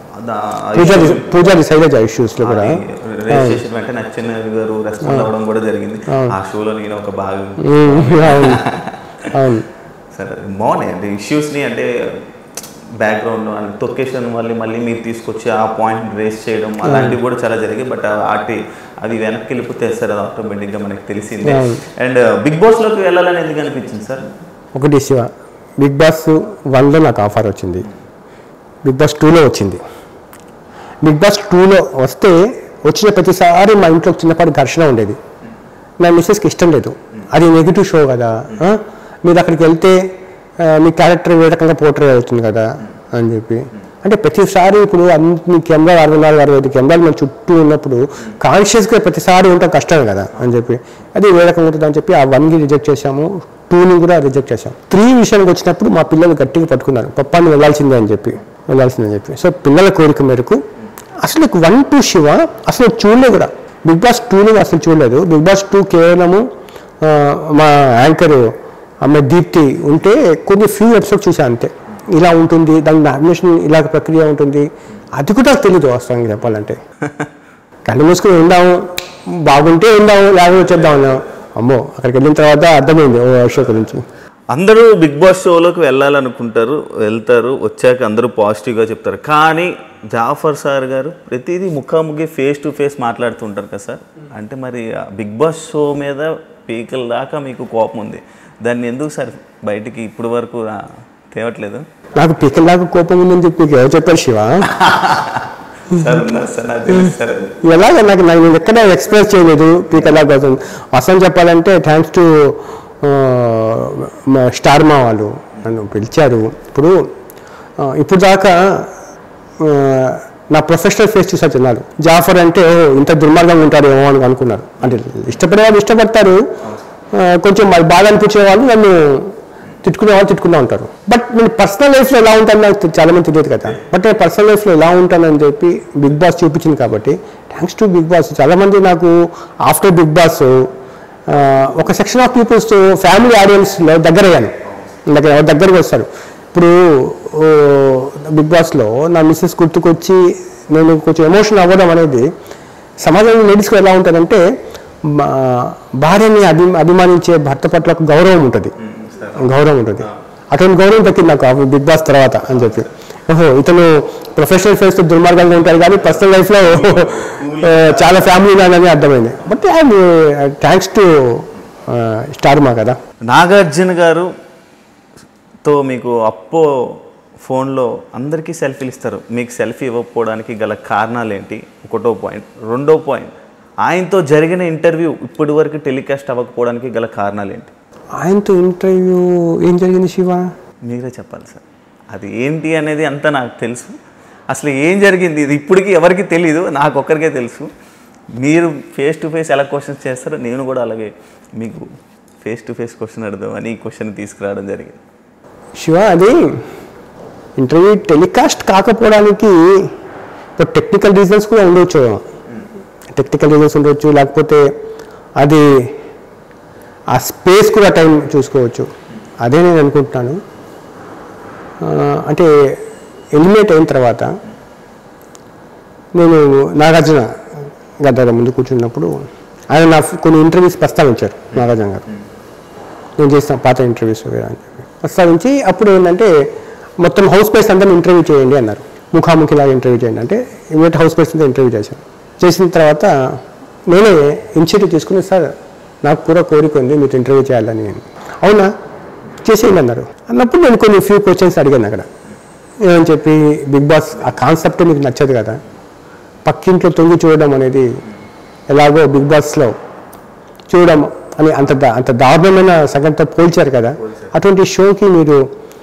పూజారి పూజారి శైలజ ఇష్యూస్లో కూడా రిజిస్ట్రేషన్ వెంటనే అచ్చెన్నాయుడు గారు రెస్పాండ్ అవ్వడం కూడా జరిగింది ఆ షోలో నేను ఒక భాగం ఉమ్, అవును అవును సరే బాగున్నాయి అంటే ఇష్యూస్ని అంటే బ్యాక్గ్రౌండ్ అండ్ తొక్కేషన్ వల్ల మళ్ళీ మీరు తీసుకొచ్చి ఆ పాయింట్ రేస్ చేయడం అలాంటివి కూడా చాలా జరిగాయి బట్ వాటి అవి వెనక్కి వెళ్ళిపోతే సార్ అది ఆటోమేటిక్గా మనకి తెలిసిందే అండ్ బిగ్ బాస్లోకి వెళ్ళాలని ఎందుకు అనిపించింది సార్ ఒకటి శివ బిగ్ బాస్ వన్లో నాకు ఆఫర్ వచ్చింది బిగ్ బాస్ టూలో వచ్చింది బిగ్ బాస్ టూలో వస్తే వచ్చిన ప్రతిసారి మా ఇంట్లో ఒక చిన్నపాటి ఘర్షణ ఉండేది నా మిస్సెస్కి ఇష్టం లేదు అది నెగిటివ్ షో కదా ఆ? మీరు అక్కడికి వెళ్తే ఆ, మీ క్యారెక్టర్ ఏ రకంగా పోర్ట్రే అవుతుంది కదా అని చెప్పి అంటే ప్రతిసారి ఇప్పుడు అన్ని కెమెరా అరవై నాలుగు అరవై ఐదు కెమెరాలు మన చుట్టూ ఉన్నప్పుడు కాన్షియస్గా ప్రతిసారి ఉండటం కష్టం కదా అని చెప్పి అది ఏ రకంగా ఉంటుంది అని చెప్పి ఆ వన్కి రిజెక్ట్ చేశాము టూని కూడా రిజెక్ట్ చేశాం త్రీ విషయానికి వచ్చినప్పుడు మా పిల్లలు గట్టిగా పట్టుకున్నారు పప్పాన్ని వెళ్ళాల్సిందే అని చెప్పి వెళ్ళాల్సిందని చెప్పి సో పిల్లల కోరిక మేరకు అసలు వన్ టూ శివ అసలు చూడలేదు కూడా బిగ్ బాస్ టూని అసలు చూడలేదు బిగ్ బాస్ టూ కేవలము ఆ, మా యాంకర్ అమ్మాయి దీప్తి ఉంటే కొన్ని ఫ్యూ ఎపిసోడ్ చూసా అంతే ఇలా ఉంటుంది దాని నామినేషన్ ఇలాగ ప్రక్రియ ఉంటుంది అది కూడా నాకు తెలియదు వాస్తవంగా చెప్పాలంటే కళ్ళు మూసుకొని ఉందాము బాగుంటే ఉందాము లేకపోతే వచ్చేద్దాం అన్నాం అమ్మో అక్కడికి వెళ్ళిన తర్వాత అర్థమైంది ఓ వర్షం గురించి అందరూ బిగ్ బాస్ షోలోకి వెళ్ళాలనుకుంటారు వెళ్తారు వచ్చాక అందరూ పాజిటివ్గా చెప్తారు కానీ జాఫర్ సార్ గారు ప్రతిదీ ముఖాముఖి ఫేస్ టు ఫేస్ మాట్లాడుతుంటారు కదా సార్ అంటే మరి ఆ బిగ్ బాస్ షో మీద పీకల దాకా మీకు కోపం ఉంది దాన్ని ఎందుకు సార్ బయటికి ఇప్పుడు వరకు రా- తేవట్లేదు నాకు పీకల్లాగా కోపం ఉందని చెప్పి నీకు ఎవరు చెప్పారు శివ సార్ ఉన్నారు సార్ నాకు తెలుసు సార్ అది. ఎలాగ నాకు నాకు నేను ఎక్కడ ఎక్స్ప్రెస్ చేయలేదు పీకల్లా కోసం అసలు చెప్పాలంటే థ్యాంక్స్ టు స్టార్ మా వాళ్ళు నన్ను పిలిచారు ఇప్పుడు ఆ, ఇప్పుడు దాకా ఆ, నా ప్రొఫెషనల్ ఫేస్ చూసా జనాలు జాఫర్ అంటే ఓ, ఇంత దుర్మార్గంగా ఉంటారు ఏమో అని అనుకున్నారు అంటే ఇష్టపడే వాళ్ళు ఇష్టపడతారు ఆ, కొంచెం మరి బాధ అనిపించే వాళ్ళు నన్ను తిట్టుకునే వాళ్ళు తిట్టుకుంటూ ఉంటారు బట్ నేను పర్సనల్ లైఫ్లో ఎలా ఉంటాను నాకు తె- చాలా మంది తెలియదు కదా బట్ నేను పర్సనల్ లైఫ్లో ఎలా ఉంటానని చెప్పి బిగ్ బాస్ చూపించింది కాబట్టి థ్యాంక్స్ టు బిగ్ బాస్ చాలా మంది నాకు ఆఫ్టర్ బిగ్ బాస్ ఒక సెక్షన్ ఆఫ్ పీపుల్స్ ఫ్యామిలీ ఆడియన్స్లో దగ్గర అయ్యాను దగ్గర దగ్గరకు వస్తారు ఇప్పుడు ఓ, బిగ్ బాస్లో నా మిస్సెస్ గుర్తుకొచ్చి నేను కొంచెం ఎమోషన్ అవ్వడం అనేది సమాజంలో లేడీస్కి ఎలా ఉంటుందంటే మా భార్యని అభి అభిమానించే భర్త పట్ల ఒక గౌరవం ఉంటుంది గౌరవం ఉంటుంది అటువంటి గౌరవం దక్కింది నాకు ఆ బిగ్ బాస్ తర్వాత అని చెప్పి ఓహో ఇతను ప్రొఫెషనల్ ఫేస్ దుర్మార్గంగా ఉంటాడు కానీ పర్సనల్ లైఫ్లో చాలా ఫ్యామిలీ మ్యాన్ అని అర్థమైంది బట్ థ్యాంక్స్ టు స్టార్ మా కదా నాగార్జున గారు తో మీకు అప్పో ఫోన్లో అందరికీ సెల్ఫీలు ఇస్తారు మీకు సెల్ఫీ ఇవ్వకపోవడానికి గల కారణాలు ఏంటి ఒకటో పాయింట్ రెండో పాయింట్ ఆయనతో జరిగిన ఇంటర్వ్యూ ఇప్పటి వరకు టెలికాస్ట్ అవ్వకపోవడానికి గల కారణాలు ఏంటి ఆయనతో ఇంటర్వ్యూ ఏం జరిగింది శివ మీరే చెప్పాలి సార్ అది ఏంటి అనేది అంతా నాకు తెలుసు అసలు ఏం జరిగింది ఇది ఇప్పటికీ ఎవరికి తెలియదు నాకు ఒక్కరికే తెలుసు మీరు ఫేస్ టు ఫేస్ ఎలా క్వశ్చన్స్ చేస్తారో నేను కూడా అలాగే మీకు ఫేస్ టు ఫేస్ క్వశ్చన్ అడుగుదామని ఈ క్వశ్చన్ తీసుకురావడం జరిగింది శివ అది ఇంటర్వ్యూ టెలికాస్ట్ కాకపోవడానికి ఇప్పుడు టెక్నికల్ రీజన్స్ కూడా ఉండొచ్చు టెక్నికల్ రీజన్స్ ఉండొచ్చు లేకపోతే అది ఆ స్పేస్ కూడా టైం చూసుకోవచ్చు అదే నేను అనుకుంటున్నాను ఆ, అంటే ఎలిమినేట్ అయిన తర్వాత నేను నాగార్జున గారి దగ్గర ముందు కూర్చున్నప్పుడు ఆయన నా కొన్ని ఇంటర్వ్యూస్ ప్రస్తావించారు నాగార్జున గారు నేను చేసిన పాత ఇంటర్వ్యూస్ వేరే అని చెప్పి ప్రస్తావించి అప్పుడు ఏంటంటే మొత్తం హౌస్ పేస్ అందరిని ఇంటర్వ్యూ చేయండి అన్నారు ముఖాముఖిలాగా ఇంటర్వ్యూ చేయండి అంటే ఇమీడియట్ హౌస్ పేస్ అంతా ఇంటర్వ్యూ చేశాను చేసిన తర్వాత నేనే ఇనిషియేటివ్ తీసుకుని సార్ నాకు కూడా కోరిక ఉంది మీతో ఇంటర్వ్యూ చేయాలని అవునా చేసేయండి అన్నారు అన్నప్పుడు నేను కొన్ని ఫ్యూ క్వశ్చన్స్ అడిగాను అక్కడ ఏమని చెప్పి బిగ్ బాస్ ఆ కాన్సెప్ట్ మీకు నచ్చదు కదా పక్కింట్లో తొంగి చూడడం అనేది ఎలాగో బిగ్ బాస్లో చూడడం అని అంత దా- అంత దారుణమైన సంఘటనతో పోల్చారు కదా అటువంటి షోకి మీరు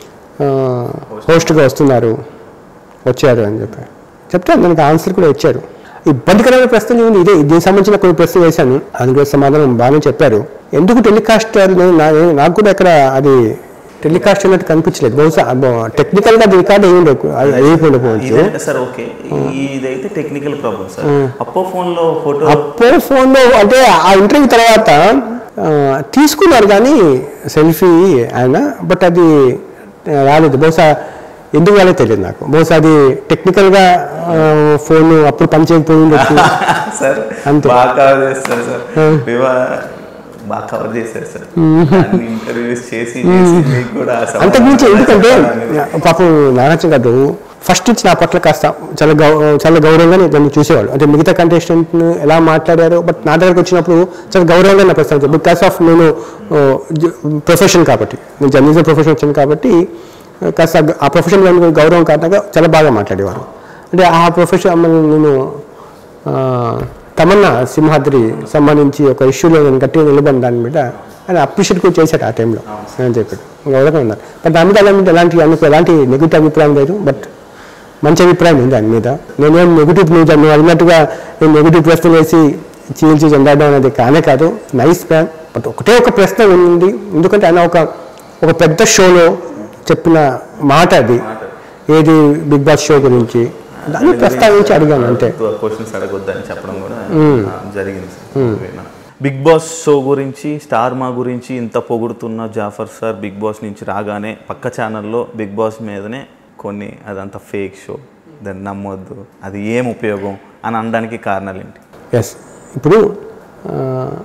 హోస్ట్గా వస్తున్నారు వచ్చారు అని చెప్పారు చెప్తే దానికి ఆన్సర్ కూడా ఇచ్చారు ఇబ్బందికరమైన ప్రశ్న ఉంది ఇదే దీనికి సంబంధించిన కొన్ని ప్రశ్నలు వేశాను అందుకు కూడా సమాధానం బాగానే చెప్పారు ఎందుకు టెలికాస్ట్ అని నా- నాకు కూడా ఎక్కడ అది టెలికాస్ట్ అన్నట్టు కనిపించలేదు బహుశా టెక్నికల్గా రికార్డ్ అయ్యి ఉండకు అయిపోవచ్చు ఇదంటే సార్ ఓకే ఇదైతే టెక్నికల్ ప్రాబ్లం సార్ అప్పో ఫోన్లో ఫోటో అప్పో ఫోన్లో అంటే ఆ ఇంటర్వ్యూ తర్వాత ఆ, తీసుకున్నారు కానీ సెల్ఫీ ఆయన బట్ అది ఆ, రాలేదు బహుశా ఎందుకు రాలేదు తెలియదు నాకు బహుశా అది టెక్నికల్గా ఫోన్ అప్పుడు పనిచేయకపోయి ఉండొచ్చు సార్ అంతే. బాగా కవర్ చేస్తారు సార్ వివా బాగా కవర్ చేశారు సార్ అన్ని ఇంటర్వ్యూస్ చేసి చేసి మీకు కూడా ఆ సమాధానం అంతకుమించి ఎందుకంటే చెప్పాలని. పాపం నాగార్జున గారు ఫస్ట్ నుంచి నా పట్ల కాస్త చాలా గౌ చాలా గౌరవంగా నన్ను చూసేవాడు అంటే మిగతా కంటెస్టెంట్ ఎలా మాట్లాడారు బట్ నా దగ్గరకు వచ్చినప్పుడు చాలా గౌరవంగా నా ప్రశ్న బికాస్ ఆఫ్ నేను ప్రొఫెషన్ కాబట్టి నేను జర్నలిజం ప్రొఫెషన్ వచ్చాను కాబట్టి ఆ, కాస్త ఆ ప్రొఫెషన్ గౌరవం కారణంగా చాలా బాగా మాట్లాడేవారు అంటే ఆ ప్రొఫెషన్ నేను ఆ, తమన్నా సింహాద్రి సంబంధించి ఒక ఇష్యూలో నేను గట్టిగా నిలబడిన దాని మీద ఆయన అప్రిషియేట్ కూడా చేశాడు ఆ టైంలో అని చెప్పాడు గౌరవంగా ఉన్నారు బట్ దాని మీద అలాంటి ఎలాంటి అనుకో ఎలాంటి నెగిటివ్ అభిప్రాయం లేదు బట్ మంచి అభిప్రాయం ఉంది దాని మీద నేనేం నెగిటివ్ న్యూస్ నువ్వు అడిగినట్టుగా నేను నెగిటివ్ ప్రశ్నలు వేసి చీల్చి చెందాడడం అనేది కానే కాదు నైస్ ప్లాన్ బట్ ఒకటే ఒక ప్రశ్న ఉంది ఎందుకంటే ఆయన ఒక ఒక పెద్ద షోలో చెప్పిన మాట అది ఏది బిగ్ బాస్ షో గురించి దాన్ని ప్రస్తావించి అడిగాను అంతే క్వశ్చన్స్ అడగొద్దని చెప్పడం కూడా ఆ, జరిగింది సార్ బిగ్ బాస్ షో గురించి స్టార్ మా గురించి ఇంత పొగుడుతున్న జాఫర్ సార్ బిగ్ బాస్ నుంచి రాగానే పక్క ఛానల్లో బిగ్ బాస్ మీదనే కొన్ని అదంతా ఫేక్ షో దాన్ని నమ్మొద్దు అది ఏం ఉపయోగం అని అనడానికి కారణాలు ఏంటి ఎస్ ఇప్పుడు ఆ,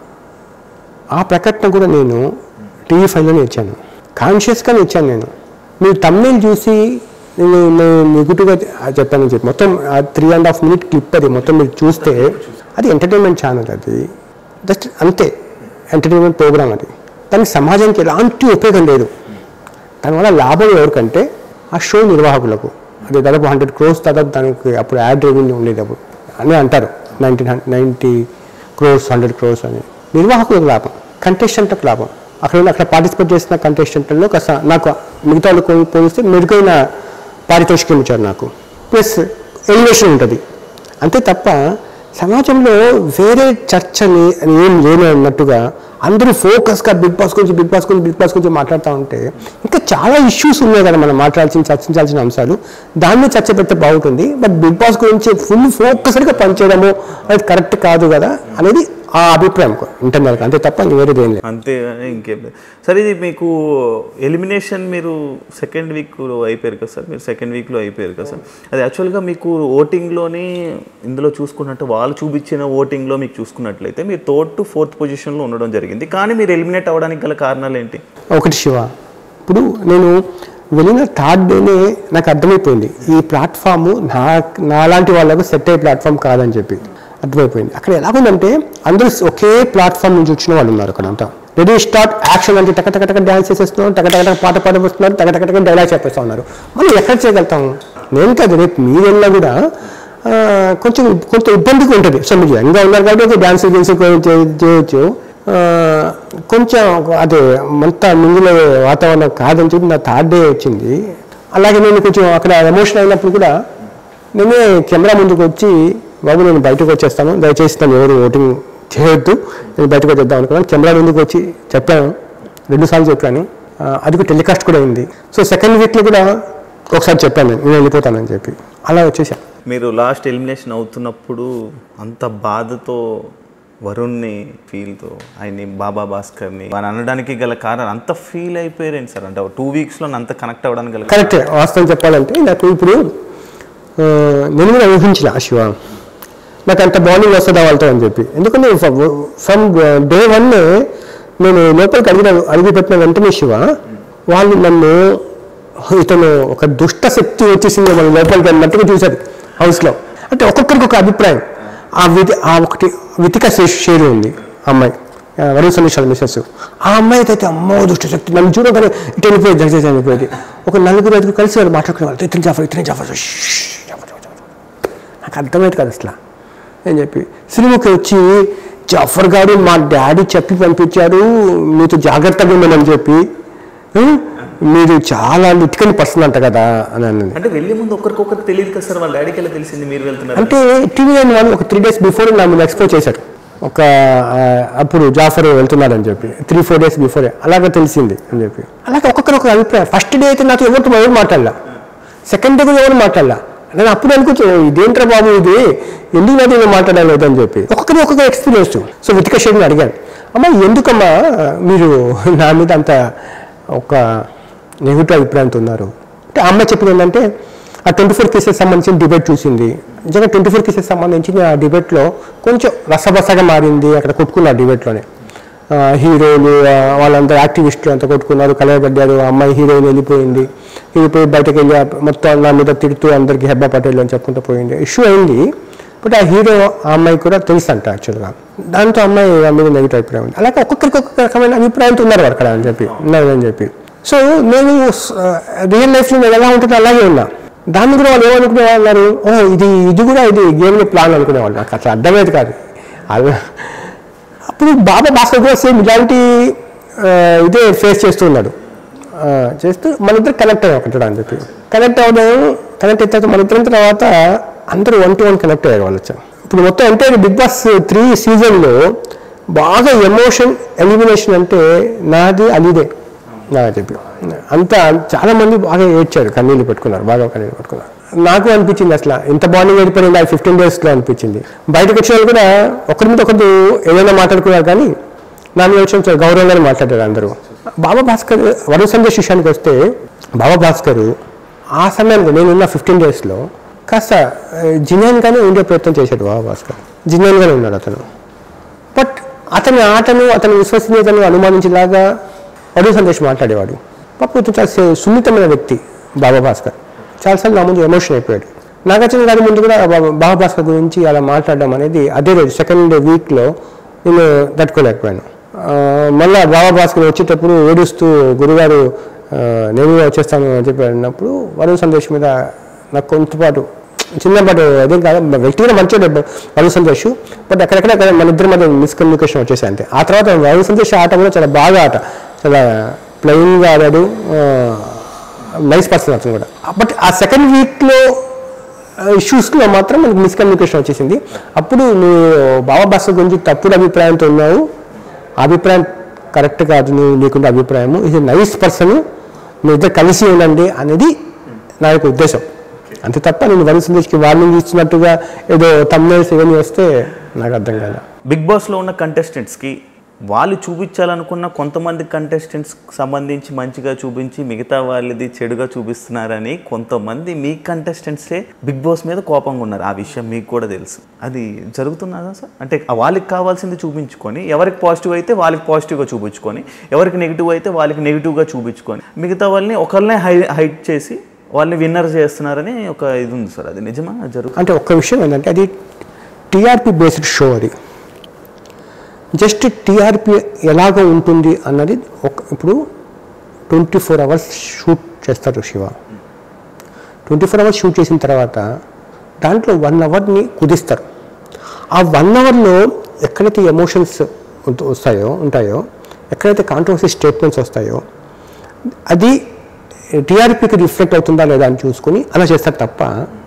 ఆ ప్రకటన కూడా నేను టీవీ ఫైవ్లోనే ఇచ్చాను కాన్షియస్గానే ఇచ్చాను నేను మీరు తమిళ చూసి నేను నేను నెగిటివ్గా చెప్పానని చెప్పి మొత్తం ఆ three and half minute clip అది మొత్తం మీరు చూస్తే అది ఎంటర్టైన్మెంట్ ఛానల్ అది జస్ట్ అంతే ఎంటర్టైన్మెంట్ ప్రోగ్రామ్ అది దానికి సమాజానికి ఎలాంటి ఉపయోగం లేదు దానివల్ల లాభం ఎవరికంటే ఆ షో నిర్వాహకులకు అది దాదాపు హండ్రెడ్ క్రోర్స్ దాదాపు దానికి అప్పుడు యాడ్ రెవెన్యూ ఉండేది అప్పుడు అని అంటారు nineteen ninety crores hundred crores అని నిర్వాహకులకు లాభం కంటెస్టెంట్లకు లాభం అక్కడ ఉన్న- అక్కడ పార్టిసిపేట్ చేసిన కంటెస్టెంట్లలో కాస్త నాకు మిగతా వాళ్ళు పో- పోలిస్తే మెరుగైన పారితోషికం ఇచ్చారు నాకు ప్లస్ ఎలివేషన్ ఉంటుంది అంతే తప్ప సమాజంలో వేరే చర్చని అని ఏం లేని అన్నట్టుగా అందరూ ఫోకస్గా బిగ్ బాస్ గురించి బిగ్ బాస్ గురించి బిగ్ బాస్ గురించి మాట్లాడుతూ ఉంటే ఇంకా చాలా ఇష్యూస్ ఉన్నాయి కదా మనం మాట్లాడాల్సిన చర్చించాల్సిన అంశాలు దాన్ని చర్చ పెడితే బాగుంటుంది బట్ బిగ్ బాస్ గురించి ఫుల్ ఫోకస్డ్గా పనిచేయడము అది కరెక్ట్ కాదు కదా అనేది ఆ అభిప్రాయం ఇంటర్నల్గా అంతే తప్ప ఇంక వేరేది ఏం లేదు అంతే అని ఇంకేం లేదు సార్ ఇది మీకు ఎలిమినేషన్ మీరు సెకండ్ వీక్లో అయిపోయారు కదా సార్ మీరు సెకండ్ వీక్లో అయిపోయారు కదా సార్ అది యాక్చువల్గా మీకు ఓటింగ్లోని ఇందులో చూసుకున్నట్టు వాళ్ళు చూపించిన ఓటింగ్లో మీకు చూసుకున్నట్లయితే మీరు థర్డ్ టు ఫోర్త్ పొజిషన్లో ఉండడం జరిగింది కానీ మీరు ఎలిమినేట్ అవ్వడానికి గల కారణాలు ఏంటి ఒకటి శివ ఇప్పుడు నేను వెళ్ళిన థర్డ్ డేనే నాకు అర్థమైపోయింది ఈ ప్లాట్ఫామ్ నా నాలాంటి వాళ్ళకు సెట్ అయ్యే ప్లాట్ఫామ్ కాదని చెప్పి అర్థమైపోయింది అక్కడ ఎలాగుందంటే అందరూ ఒకే ప్లాట్ఫామ్ నుంచి వచ్చిన వాళ్ళు ఉన్నారు అక్కడ అంతా రెడీ స్టార్ట్ యాక్షన్ అంటే టక టక టక డ్యాన్స్ చేసేస్తున్నారు టక టక టక పాట పాడబోస్తున్నారు టక టక టక డైలాగ్ చెప్పేస్తా ఉన్నారు మనం ఎక్కడ చేయగలుగుతాం నేను కాదు రేపు మీరు వెళ్ళినా కూడా ఆ, కొంచెం కొంత ఇబ్బందిగా ఉంటుంది సో మీరు యంగ్గా ఉన్నారు కాబట్టి ఒక డ్యాన్స్ గిన్స్ చేయొచ్చు ఆ, కొంచెం అదే అంతా మింగిన వాతావరణం కాదని చెప్పి నా థర్డ్ డే వచ్చింది అలాగే నేను కొంచెం అక్కడ ఎమోషన్ అయినప్పుడు కూడా నేనే కెమెరా ముందుకు వచ్చి బాబు నేను బయటకు వచ్చేస్తాను దయచేసి నన్ను ఎవరు ఓటింగ్ చేయొద్దు నేను బయటకు వచ్చేద్దాం అనుకున్నాను కెమెరా ముందుకు వచ్చి చెప్పాను రెండుసార్లు చెప్పాను ఆ, అది కూడా టెలికాస్ట్ కూడా అయింది సో సెకండ్ వీక్లో కూడా ఒకసారి చెప్పాను నేను నేను వెళ్ళిపోతానని చెప్పి అలా వచ్చేసాను మీరు లాస్ట్ ఎలిమినేషన్ అవుతున్నప్పుడు అంత బాధతో వరుణ్ని ఫీల్తో ఆయన్ని బాబా భాస్కర్ని అని అనడానికి గల కారణం అంత ఫీల్ అయిపోయారేంటి సార్ అంటే టూ వీక్స్లో అంత కనెక్ట్ అవ్వడానికి గల కరెక్టే వాస్తవం చెప్పాలంటే నాకు ఇప్పుడు ఆ, నేను కూడా ఊహించిన ఆ శివ నాకు అంత బాండింగ్ వస్తుందా వాళ్ళతో అని చెప్పి ఎందుకంటే ఫ్రమ్ డే వన్ నేను లోపలికి అడిగిన అడిగి పెట్టిన వెంటనే శివ వాళ్ళు నన్ను ఇతను ఒక దుష్ట శక్తి వచ్చేసింది మన లోపలికి అన్నట్టుగా చూశారు హౌస్లో అంటే ఒక్కొక్కరికి ఒక అభిప్రాయం ఆ విధి ఆ ఒకటి వితిక శే- షేరు ఉంది ఆ అమ్మాయి ఆ, వరుణ్ సమీక్ష మిస్సెస్ ఆ అమ్మాయి అయితే అమ్మో దుష్ట శక్తి నన్ను చూడగానే ఇటు వెళ్ళిపోయేది దయచేసి వెళ్ళిపోయేది ఒక నలుగురు ఐదుగురు కలిసి వాళ్ళు మాట్లాడుకునే వాళ్ళు ఇతని జాఫర్ ఇతని జాఫర్ షష్, జాఫర్, జాఫర్, జాఫర్. నాకు అర్థమైంది కదా అసలు అని చెప్పి సినిమాకి వచ్చి జాఫర్ గారు మా డాడీ చెప్పి పంపించారు మీతో జాగ్రత్తగా ఉండమని చెప్పి "ఆ, మీరు చాలా లిటికని పర్సన్ అంట కదా అని అన్నది అంటే వెళ్ళే ముందు ఒకరికొకరు తెలియదు కదా సార్ వాళ్ళ డాడీకి వెళ్ళి తెలిసింది మీరు వెళ్తున్నారు అంటే టీవీ నైన్ వాళ్ళు ఒక త్రీ డేస్ బిఫోర్ నా మీద ఎక్స్పోజ్ చేశారు ఒక ఆ, అప్పుడు జాఫర్ వెళ్తున్నాడని చెప్పి త్రీ ఫోర్ డేస్ బిఫోరే అలాగే తెలిసింది అని చెప్పి అలాగే ఒక్కొక్కరు ఒక అభిప్రాయం ఫస్ట్ డే అయితే నాతో ఎవరితో ఎవరు మాట్లాడలా సెకండ్ డే కూడా ఎవరు మాట్లాడలా నేను అప్పుడు అనుకుంటూ ఇదేంట్రా బాబు ఇది ఎందుకు నాతో ఏమో మాట్లాడలేదు అని చెప్పి ఒక్కొక్కరి ఒక్కొక్క ఎక్స్పీరియన్స్ సో వితిక షేడ్ని అడిగాను అమ్మా ఎందుకమ్మా మీరు నా మీద అంత ఒక నెగిటివ్ అభిప్రాయంతో ఉన్నారు అంటే ఆ అమ్మాయి చెప్పింది ఏంటంటే ఆ ట్వంటీ ఫోర్ కేసెస్ సంబంధించిన డిబేట్ చూసింది నిజంగా ట్వంటీ ఫోర్ కేసెస్ సంబంధించిన ఆ డిబేట్లో కొంచెం రసబసగా మారింది అక్కడ కొట్టుకున్నారు డిబేట్లోనే హీరోలు ఆ, వాళ్ళందరూ యాక్టివిస్టులు అంతా కొట్టుకున్నారు కలయబడ్డారు ఆ అమ్మాయి హీరోయిన్ వెళ్ళిపోయింది వెళ్ళిపోయి బయటకు వెళ్ళి ఆ మొత్తం నా మీద తిడుతూ అందరికీ హెబ్బా పటేల్ అని చెప్పుకుంటూ పోయింది ఇష్యూ అయింది బట్ ఆ హీరో ఆ అమ్మాయి కూడా తెలుసు అంట యాక్చువల్గా దాంతో అమ్మాయి ఆ మీద నెగిటివ్ అభిప్రాయం ఉంది అలాగే ఒక్కొక్కరికి ఒక్కొక్క రకమైన అభిప్రాయంతో ఉన్నారు అక్కడ అని చెప్పి ఉన్నారు అని చెప్పి సో నేను రియల్ లైఫ్లో నేను ఎలా ఉంటుందో అలాగే ఉన్నా దాన్ని కూడా వాళ్ళు ఏమనుకునే వాళ్ళు ఓ ఇది ఇది కూడా ఇది గేమ్ని ప్లాన్ అనుకునేవాళ్ళు నాకు అసలు అర్థమయ్యేది కాదు అలా అప్పుడు బాబా భాస్కర్ కూడా సేమ్ ఇలాంటి ఆ, ఇదే ఫేస్ చేస్తూ ఉన్నాడు ఆ, చేస్తూ మన ఇద్దరు కనెక్ట్ అయ్యాం ఒకటి అని చెప్పి కనెక్ట్ అవ్వడం కనెక్ట్ అయిన తర్వాత మన ఇద్దరం తర్వాత అందరూ వన్ టు వన్ కనెక్ట్ అయ్యారు వాళ్ళు వచ్చారు ఇప్పుడు మొత్తం అంటే బిగ్ బాస్ త్రీ సీజన్లో బాగా ఎమోషన్ ఎలిమినేషన్ అంటే నాది అలీదే నా చెప్పి అంత చాలా మంది బాగా ఏడ్చారు కన్నీళ్ళు పెట్టుకున్నారు బాగా కన్నీళ్ళు పెట్టుకున్నారు నాకు అనిపించింది అసలు ఇంత బాండింగ్ ఏర్పడింది ఆ ఫిఫ్టీన్ డేస్లో అనిపించింది బయటకు వచ్చిన వాళ్ళు కూడా ఒకరి మీద ఒకరు ఏదైనా మాట్లాడుకున్నారు కానీ నా మీద వచ్చిన చాలా గౌరవంగానే మాట్లాడారు అందరూ బాబా భాస్కర్ వరుణ్ సందేశ్ విషయానికి వస్తే బాబా భాస్కర్ ఆ సమయంలో నేనున్న ఫిఫ్టీన్ డేస్లో కాస్త జినియన్గానే ఉండే ప్రయత్నం చేశాడు బాబా భాస్కర్ జినియన్గానే ఉన్నాడు అతను బట్ అతని ఆటను అతని విశ్వసనీయతను అనుమానించేలాగా వరుణ్ సందేశ్ మాట్లాడేవాడు పాపం ఇతను చాలా సు- సున్నితమైన వ్యక్తి బాబా భాస్కర్ చాలాసార్లు నా ముందు ఎమోషన్ అయిపోయాడు నాగార్జున గారి ముందు కూడా బాబా బాబా భాస్కర్ గురించి అలా మాట్లాడడం అనేది అదే రోజు సెకండ్ వీక్లో నేను తట్టుకోలేకపోయాను ఆ, మళ్ళా బాబా భాస్కర్ వచ్చేటప్పుడు ఏడుస్తూ గురుగారు ఆ, నేను కూడా వచ్చేస్తాను అని చెప్పి అన్నప్పుడు వరుణ్ సందేశ్ మీద నాకు కొంతపాటు చిన్నపాటు అదేం కాదు వ్యక్తిగత మంచిగా వరుణ్ సందేశ్ బట్ అక్కడక్కడ అక్కడ మన ఇద్దరి మధ్య మిస్కమ్యూనికేషన్ వచ్చేసాయి అంతే ఆ తర్వాత వరుణ్ సందేశ్ ఆట కూడా చాలా బాగా ఆట చాలా ప్లెయిన్గా ఆడాడు నైస్ పర్సన్ అతను కూడా బట్ ఆ సెకండ్ వీక్లో ఇష్యూస్లో మాత్రం మనకి మిస్కమ్యూనికేషన్ వచ్చేసింది అప్పుడు నువ్వు బాబా భాస్కర్ గురించి తప్పుడు అభిప్రాయంతో ఉన్నావు ఆ అభిప్రాయం కరెక్ట్ కాదు నువ్వు నీకుండే అభిప్రాయము ఇది నైస్ పర్సన్ మీ ఇద్దరు కలిసి ఉండండి అనేది నా యొక్క ఉద్దేశం అంతే తప్ప నేను వరుణ్ సందేశ్కి వార్నింగ్ ఇచ్చినట్టుగా ఏదో తమ్నేల్స్ ఇవన్నీ వస్తే నాకు అర్థం కాదు బిగ్ బాస్లో ఉన్న కంటెస్టెంట్స్కి వాళ్ళు చూపించాలనుకున్న కొంతమంది కంటెస్టెంట్స్ సంబంధించి మంచిగా చూపించి మిగతా వాళ్ళది చెడుగా చూపిస్తున్నారని కొంతమంది మీ కంటెస్టెంట్సే బిగ్ బాస్ మీద కోపంగా ఉన్నారు ఆ విషయం మీకు కూడా తెలుసు అది జరుగుతున్నదా సార్ అంటే ఆ వాళ్ళకి కావాల్సింది చూపించుకొని ఎవరికి పాజిటివ్ అయితే వాళ్ళకి పాజిటివ్గా చూపించుకొని ఎవరికి నెగిటివ్ అయితే వాళ్ళకి నెగిటివ్గా చూపించుకొని మిగతా వాళ్ళని ఒకళ్ళనే హై హైట్ చేసి వాళ్ళని విన్నర్ చేస్తున్నారని ఒక ఇది ఉంది సార్ అది నిజమా అది జరుగుతుంది అంటే ఒక్క విషయం ఏంటంటే అది టీఆర్పీ బేస్డ్ షో అది జస్ట్ టీఆర్పీ ఎలాగ ఉంటుంది అన్నది ఒక ఇప్పుడు ట్వంటీ ఫోర్ అవర్స్ షూట్ చేస్తారు Shiva twenty four hours shoot చేసిన తర్వాత దాంట్లో వన్ అవర్ని కుదిస్తారు ఆ వన్ అవర్లో ఎక్కడైతే ఎమోషన్స్ వస్తాయో ఉంటాయో ఎక్కడైతే కాంట్రవర్సీ స్టేట్మెంట్స్ వస్తాయో అది టీఆర్పీకి రిఫ్లెక్ట్ అవుతుందా లేదా అని చూసుకొని అలా చేస్తారు తప్ప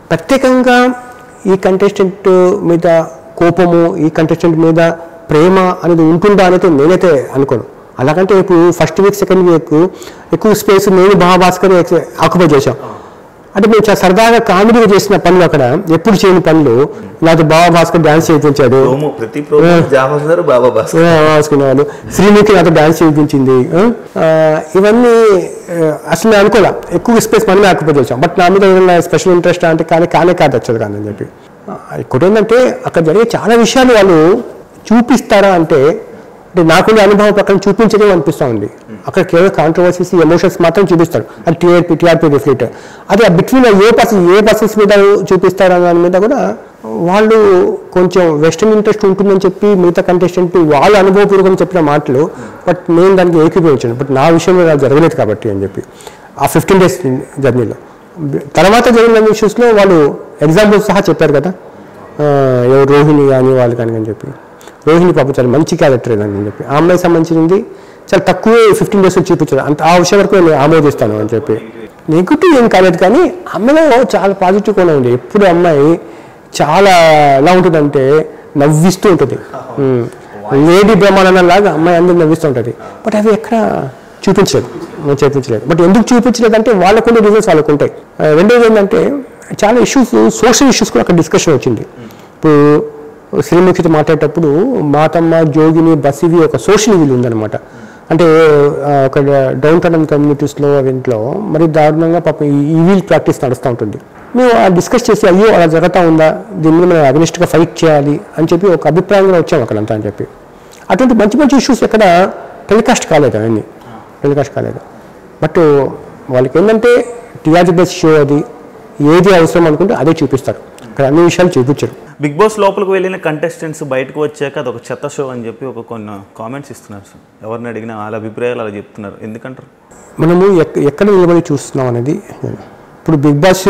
ప్రత్యేకంగా ఈ కంటెస్టెంట్ మీద కోపము ఈ కంటెస్టెంట్ మీద ప్రేమ అనేది ఉంటుందా అనేది నేనైతే అనుకోను అలాగంటే ఇప్పుడు ఫస్ట్ వీక్ సెకండ్ వీక్ ఎక్కువ స్పేస్ నేను మహాభాస్కర్ ఆక్యుపై చేశాం అంటే మేము చాలా సరదాగా కామెడీగా చేసిన పనులు అక్కడ ఎప్పుడు చేయని పనులు నాతో బాబా భాస్కర్ డాన్స్ చేయించాడు ప్రోమో ప్రతి ప్రోమో జావర్ బాబా బాస్ రాసుకునేవాళ్ళు శ్రీముఖి నాతో డాన్స్ చేయించింది ఆ, ఆ, ఇవన్నీ ఆ, అసలు నేను అనుకోలే ఎక్కువ స్పేస్ మనమే ఆక్యుపై చేసాం బట్ నా మీద ఏదైనా స్పెషల్ ఇంట్రెస్ట్ అంటే కానీ కానే కాదు వచ్చేది కానీ అని చెప్పి ఆ, ఇంకోటి ఏంటంటే అక్కడ జరిగే చాలా విషయాలు వాళ్ళు చూపిస్తారా అంటే అంటే నాకుండే అనుభవం ప్రకారం చూపించడం అనిపిస్తూ ఉంది అక్కడ కేవలం కాంట్రవర్సీస్ ఎమోషన్స్ మాత్రం చూపిస్తారు అది టీఆర్పీ టీఆర్పీ రిఫ్లెక్ట్ అది ఆ between a person a persons మీద చూపిస్తారు అనే దాని మీద కూడా వాళ్ళు కొంచెం వెస్టర్న్ ఇంట్రెస్ట్ ఉంటుందని చెప్పి మిగతా కంటెస్టెంట్ వాళ్ళ అనుభవపూర్వకం చెప్పిన మాటలు బట్ నేను దానికి ఏకీభవించాను బట్ నా విషయంలో అది జరగలేదు కాబట్టి అని చెప్పి ఆ ఫిఫ్టీన్ డేస్ జర్నీలో తర్వాత జరిగిన ఇష్యూస్లో వాళ్ళు ఎగ్జాంపుల్స్ సహా చెప్పారు కదా ఆ, ఎవరు రోహిణి కానీ వాళ్ళు కానీ అని చెప్పి రోహిణి పాపం చాలా మంచి క్యారెక్టర్ అని చెప్పి ఆ అమ్మాయి సంబంధించింది చాలా తక్కువ ఫిఫ్టీన్ డేస్ చూపించారు అంత ఆ విషయం వరకు నేను ఆమోదిస్తాను అని చెప్పి నెగిటివ్ ఏం కాలేదు కానీ అమ్మాయిలో చాలా పాజిటివ్ కూడా ఉంది ఎప్పుడు అమ్మాయి చాలా ఎలా ఉంటుందంటే నవ్విస్తూ ఉంటుంది ఉమ్. లేడీ బ్రహ్మానందం లాగా అమ్మాయి అందరూ నవ్విస్తూ ఉంటుంది బట్ అవి ఎక్కడ చూపించలేదు చూపించలేదు బట్ ఎందుకు చూపించలేదు అంటే వాళ్ళకుండే రీజన్స్ వాళ్ళకు ఉంటాయి ఆ, రెండోది ఏంటంటే చాలా ఇష్యూస్ సోషల్ ఇష్యూస్ కూడా అక్కడ డిస్కషన్ వచ్చింది ఇప్పుడు శ్రీముఖితో మాట్లాడేటప్పుడు మాతమ్మ జోగిని బసివి ఒక సోషల్ వీల్ ఉందన్నమాట అంటే ఆ, ఒక డౌన్ టౌన్ కమ్యూనిటీస్లో ఇంట్లో మరి దారుణంగా పాపం ఈ ఈవిల్ ప్రాక్టీస్ నడుస్తూ ఉంటుంది మేము ఆ డిస్కస్ చేసి అయ్యో అలా జరుగుతూ ఉందా దీని మీద మనం అగ్నిస్ట్గా ఫైట్ చేయాలి అని చెప్పి ఒక అభిప్రాయంగా వచ్చాము అక్కడంతా అని చెప్పి అటువంటి మంచి మంచి ఇష్యూస్ ఎక్కడ టెలికాస్ట్ కాలేదు అవన్నీ టెలికాస్ట్ కాలేదు బట్ వాళ్ళకి ఏంటంటే టీఆర్జీ బస్ షో అది ఏది అవసరం అనుకుంటే అదే చూపిస్తారు అక్కడ అన్ని విషయాలు చూపించరు బిగ్ బాస్ లోపలికి వెళ్ళిన కంటెస్టెంట్స్ బయటకు వచ్చాక అది ఒక చెత్త షో అని చెప్పి ఒక కొన్ని కామెంట్స్ ఇస్తున్నారు సార్ ఎవరిని అడిగినా వాళ్ళ అభిప్రాయాలు అలా చెప్తున్నారు ఎందుకంటారు మనము ఎక్- ఎక్కడ నిలబడి చూస్తున్నాం అనేది ఇప్పుడు బిగ్ బాస్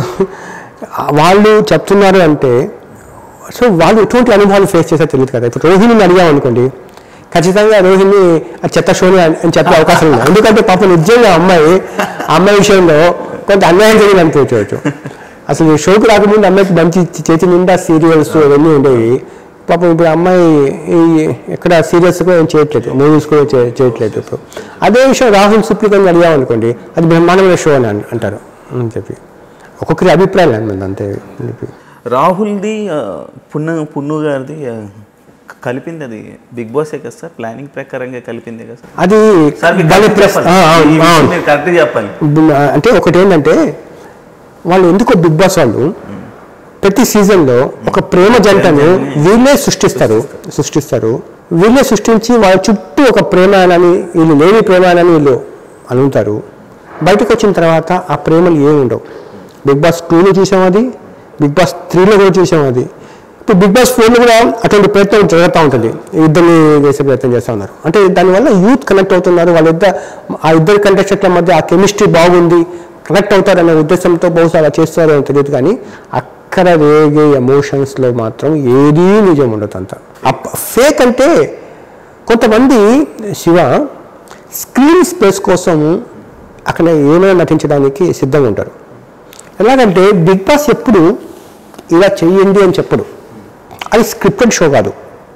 వాళ్ళు చెప్తున్నారు అంటే సో వాళ్ళు ఎటువంటి అనుభవాలు ఫేస్ చేసే తెలియదు కదా ఇప్పుడు రోహిణిని అడిగాం అనుకోండి ఖచ్చితంగా రోహిణి ఆ చెత్త షోని అని అని చెప్పే అవకాశం ఉంది ఎందుకంటే పాపం నిజంగా అమ్మాయి ఆ అమ్మాయి విషయంలో కొంత అన్యాయం జరిగింది అనుకోవచ్చు అసలు షోకి రాకముందు అమ్మాయికి మంచి చేతి నిండా సీరియల్స్ ఇవన్నీ ఉండేవి పాపం ఇప్పుడు అమ్మాయి ఈ ఎక్కడ సీరియల్స్ కూడా ఏం చేయట్లేదు మూవీస్ కూడా చే- చేయట్లేదు ఇప్పుడు అదే విషయం రాహుల్ సుప్లికని అడిగాం అనుకోండి అది బ్రహ్మాండమైన షో అని అన్- అంటారు అని చెప్పి ఒక్కొక్కరి అభిప్రాయాలు అన్నది అంతే అని చెప్పి రాహుల్ది ఆ, పున్న పున్ను గారిది ఆ, కలిపింది అది బిగ్ బాసే కదా సార్ ప్లానింగ్ ప్రకారంగా కలిపిందే కదా సార్ అది సార్ మీకు దాని కరెక్ట్ ప్లస్ చెప్పాలి. ఆ, అవును, ఈ విషయం అవును. మీరు కరెక్ట్ చెప్పాలి బుల్- అంటే ఒకటి ఏంటంటే వాళ్ళు ఎందుకో బిగ్ బాస్ వాళ్ళు ప్రతి సీజన్లో ఒక ప్రేమ జంటను వీళ్ళే సృష్టిస్తారు సృష్టిస్తారు వీళ్ళే సృష్టించి వాళ్ళ చుట్టూ ఒక ప్రేమాయణాన్ని వీళ్ళు లేని ప్రేమాయణాన్ని వీళ్ళు అనుంటారు బయటకు వచ్చిన తర్వాత ఆ ప్రేమలు ఏమి ఉండవు బిగ్ బాస్ టూలో చూసాం అది బిగ్ బాస్ త్రీలో కూడా చూసాం అది ఇప్పుడు బిగ్ బాస్ ఫోర్లో కూడా అటువంటి ప్రయత్నం జరుగుతూ ఉంటుంది ఇద్దరిని వేసే ప్రయత్నం చేస్తూ ఉన్నారు అంటే దానివల్ల యూత్ కనెక్ట్ అవుతున్నారు వాళ్ళ ఇద్దరు ఆ ఇద్దరు కంటెస్టెంట్ల మధ్య ఆ కెమిస్ట్రీ బాగుంది కనెక్ట్ అవుతారనే ఉద్దేశంతో బహుశా అలా చేస్తారో అని తెలియదు కానీ అక్కడ రేగే ఎమోషన్స్లో మాత్రం ఏదీ నిజం ఉండదు అంత ఫేక్ అంటే కొంతమంది శివ స్క్రీన్ స్పేస్ కోసం అక్కడ ఏమైనా నటించడానికి సిద్ధంగా ఉంటారు ఎలాగంటే బిగ్ బాస్ ఎప్పుడు ఇలా చెయ్యండి అని చెప్పడు అది స్క్రిప్టెడ్ షో కాదు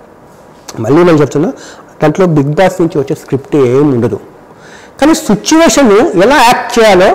మళ్ళీ నేను చెప్తున్నా దాంట్లో బిగ్ బాస్ నుంచి వచ్చే స్క్రిప్ట్ ఏం ఉండదు కానీ సిచ్యువేషన్ ఎలా యాక్ట్ చేయాలో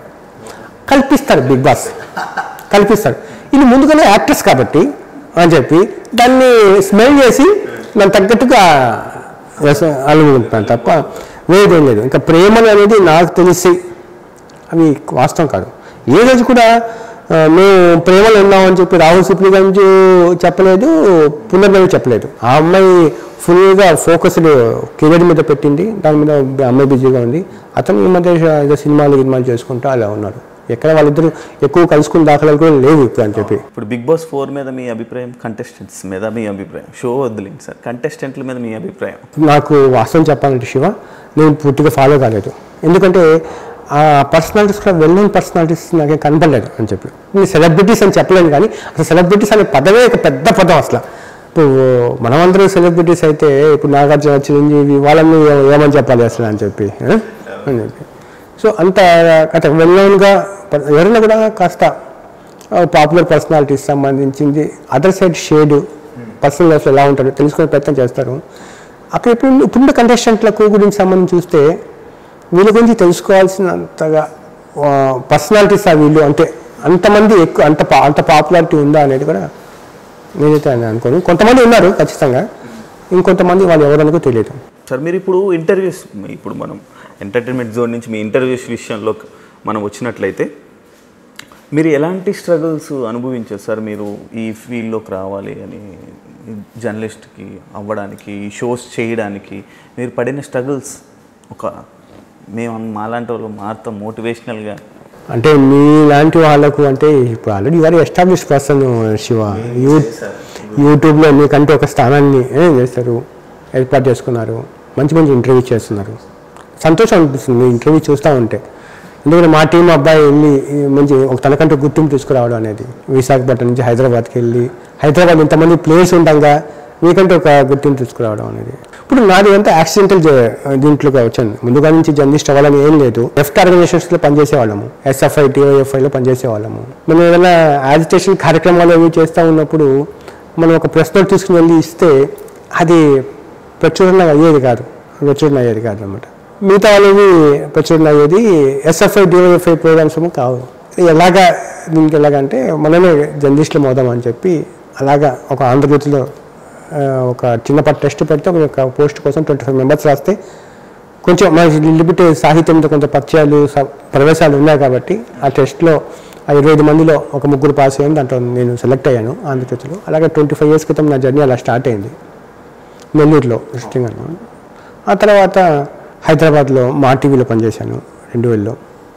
కల్పిస్తారు బిగ్ బాస్ కల్పిస్తారు ఇది ముందుగానే యాక్టర్స్ కాబట్టి అని చెప్పి దాన్ని స్మెల్ చేసి దానికి తగ్గట్టుగా అలుగుంటున్నాను తప్ప వేరేదేం లేదు ఇంకా ప్రేమలు అనేది నాకు తెలిసి అవి వాస్తవం కాదు ఏ రోజు కూడా ఆ, మేము ప్రేమలో ఉన్నామని చెప్పి రాహుల్ సిప్లి గురించి చెప్పలేదు పునర్నవి చెప్పలేదు ఆ అమ్మాయి ఫుల్గా ఫోకస్డ్ కెరీర్ మీద పెట్టింది దాని మీద అమ్మాయి బిజీగా ఉంది అతను ఈ మధ్య ఏదో సినిమాలు గినిమాలు చేసుకుంటూ అలా ఉన్నాడు ఎక్కడ వాళ్ళిద్దరు ఎక్కువ కలుసుకున్న దాఖలాలు కూడా లేవు ఇప్పుడు అని చెప్పి ఇప్పుడు బిగ్ బాస్ ఫోర్ మీద మీ అభిప్రాయం కంటెస్టెంట్స్ మీద మీ అభిప్రాయం షో వద్దులేండి సార్ కంటెస్టెంట్ల మీద మీ అభిప్రాయం నాకు వాస్తవం చెప్పాలంటే శివ నేను పూర్తిగా ఫాలో కాలేదు ఎందుకంటే ఆ పర్సనాలిటీస్ కూడా వెల్ నోన్ పర్సనాలిటీస్ నాకేం కనపడలేదు అని చెప్పి నేను సెలబ్రిటీస్ అని చెప్పలేను కానీ అసలు సెలబ్రిటీస్ అనే పదమే ఒక పెద్ద పదం అసలు ఇప్పుడు మనమందరం సెలబ్రిటీస్ అయితే ఇప్పుడు నాగార్జున చిరంజీవి వాళ్ళని ఏ- ఏమని చెప్పాలి అసలు అని చెప్పి ఆ? అని చెప్పి సో అంత కథ వెల్ నోన్గా ఎవరైనా కూడా కాస్త పాపులర్ పర్సనాలిటీస్ సంబంధించింది అదర్ సైడ్ షేడ్ పర్సనల్ లైఫ్లో ఎలా ఉంటారో తెలుసుకునే ప్రయత్నం చేస్తారు అక్కడ ఇప్పుడు ఇప్పుడున్న కంటెస్టెంట్లకు గురించి సంబంధించి చూస్తే వీళ్ళ గురించి తెలుసుకోవాల్సినంతగా పర్సనాలిటీస్ ఆ వీళ్ళు అంటే అంతమంది ఎక్కువ అంత పా- అంత పాపులారిటీ ఉందా అనేది కూడా నేనైతే అని అనుకోను కొంతమంది ఉన్నారు ఖచ్చితంగా ఇంకొంతమంది వాళ్ళు ఎవరనుకో తెలియదు సార్ మీరు ఇప్పుడు ఇంటర్వ్యూస్ ఇప్పుడు మనం ఎంటర్టైన్మెంట్ జోన్ నుంచి మీ ఇంటర్వ్యూస్ విషయంలో మనం వచ్చినట్లయితే మీరు ఎలాంటి స్ట్రగుల్స్ అనుభవించారు సార్ మీరు ఈ ఫీల్డ్లోకి రావాలి అని జర్నలిస్ట్కి అవ్వడానికి షోస్ చేయడానికి మీరు పడిన స్ట్రగుల్స్ ఒక మేము మాలాంటి వాళ్ళు మారుతాం మోటివేషనల్గా అంటే మీలాంటి వాళ్ళకు అంటే ఇప్పుడు ఆల్రెడీ వారు ఎస్టాబ్లిష్ పర్సన్ శివ యూ యూట్యూబ్లో మీకంటే ఒక స్థానాన్ని ఏం చేస్తారు ఏర్పాటు చేసుకున్నారు మంచి మంచి ఇంటర్వ్యూ చేస్తున్నారు సంతోషం అనిపిస్తుంది మీ ఇంటర్వ్యూ చూస్తూ ఉంటే ఎందుకంటే మా టీం అబ్బాయి వెళ్ళి ఈ మంచి ఒక తనకంటే గుర్తింపు తీసుకురావడం అనేది విశాఖపట్నం నుంచి హైదరాబాద్కి వెళ్ళి హైదరాబాద్ ఇంతమంది ప్లేస్ ఉండగా మీకంటే ఒక గుర్తింపు తీసుకురావడం అనేది ఇప్పుడు నాది అంతా యాక్సిడెంటల్ దీంట్లోకి వచ్చాను ముందుగా నుంచి జర్నలిస్ట్ అవ్వాలని ఏం లేదు లెఫ్ట్ ఆర్గనైజేషన్స్లో పనిచేసే వాళ్ళము ఎస్ఎఫ్ఐ టీఓఎఫ్ఐలో పనిచేసే వాళ్ళము మనం ఏదైనా యాజిటేషన్ కార్యక్రమాలు అవి చేస్తూ ఉన్నప్పుడు మనం ఒక ప్రెస్ నోట్ తీసుకుని వెళ్ళి ఇస్తే అది ప్రచురణ అయ్యేది కాదు ప్రచురణ అయ్యేది కాదు అనమాట మిగతా వాళ్ళవి ప్రచురణ అయ్యేది ఎస్ఎఫ్ఐ డిఓఎఫ్ఐ ప్రోగ్రామ్స్ ఏమో కావు ఎలాగా దీనికి ఎలాగంటే మనమే జర్నలిస్టులు మోదామని చెప్పి అలాగా ఒక ఆంధ్రజ్యోతిలో ఆ, ఒక చిన్నపాటి టెస్ట్ పెడితే ఒక పోస్ట్ కోసం ట్వంటీ ఫైవ్ మెంబర్స్ రాస్తే కొంచెం మనకి లిమిట్ సాహిత్యంతో కొంత పరిచయాలు స- ప్రవేశాలు ఉన్నాయి కాబట్టి ఆ టెస్ట్లో ఆ ఇరవై ఐదు మందిలో ఒక ముగ్గురు పాస్ అయ్యాను దాంట్లో నేను సెలెక్ట్ అయ్యాను ఆంధ్రజ్యోతిలో అలాగే ట్వంటీ ఫైవ్ ఇయర్స్ క్రితం నా జర్నీ అలా స్టార్ట్ అయింది నెల్లూరులో విజిటింగ్ ఆ తర్వాత హైదరాబాద్లో మా టీవీలో పనిచేశాను రెండు వేలలో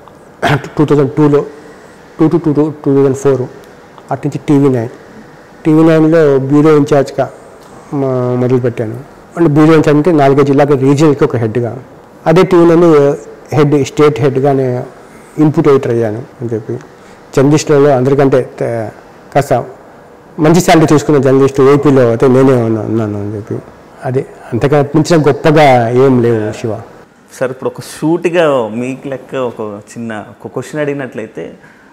టూ థౌజండ్ టూలో two to two two two thousand four అటు నుంచి టీవీ నైన్ టీవీ నైన్లో బ్యూరో ఇన్ఛార్జ్గా మా- మొదలుపెట్టాను అంటే బ్యూరో ఇన్ఛార్జ్ అంటే నాలుగైదు జిల్లాకి రీజియన్కి ఒక హెడ్గా అదే టీవీ నైన్ హెడ్ స్టేట్ హెడ్గానే ఇన్పుట్ ఎడిటర్ అయ్యాను అని చెప్పి జర్నలిస్టులలో అందరికంటే త- కాస్త మంచి శాలరీ తీసుకున్న జర్నలిస్ట్ ఏపీలో అయితే నేనే ఉన్నా- ఉన్నాను అని చెప్పి అదే అంతకన్నా మించిన గొప్పగా ఏం లేవు శివ సార్ ఇప్పుడు ఒక షూట్గా మీకు లెక్క ఒక చిన్న ఒక క్వశ్చన్ అడిగినట్లయితే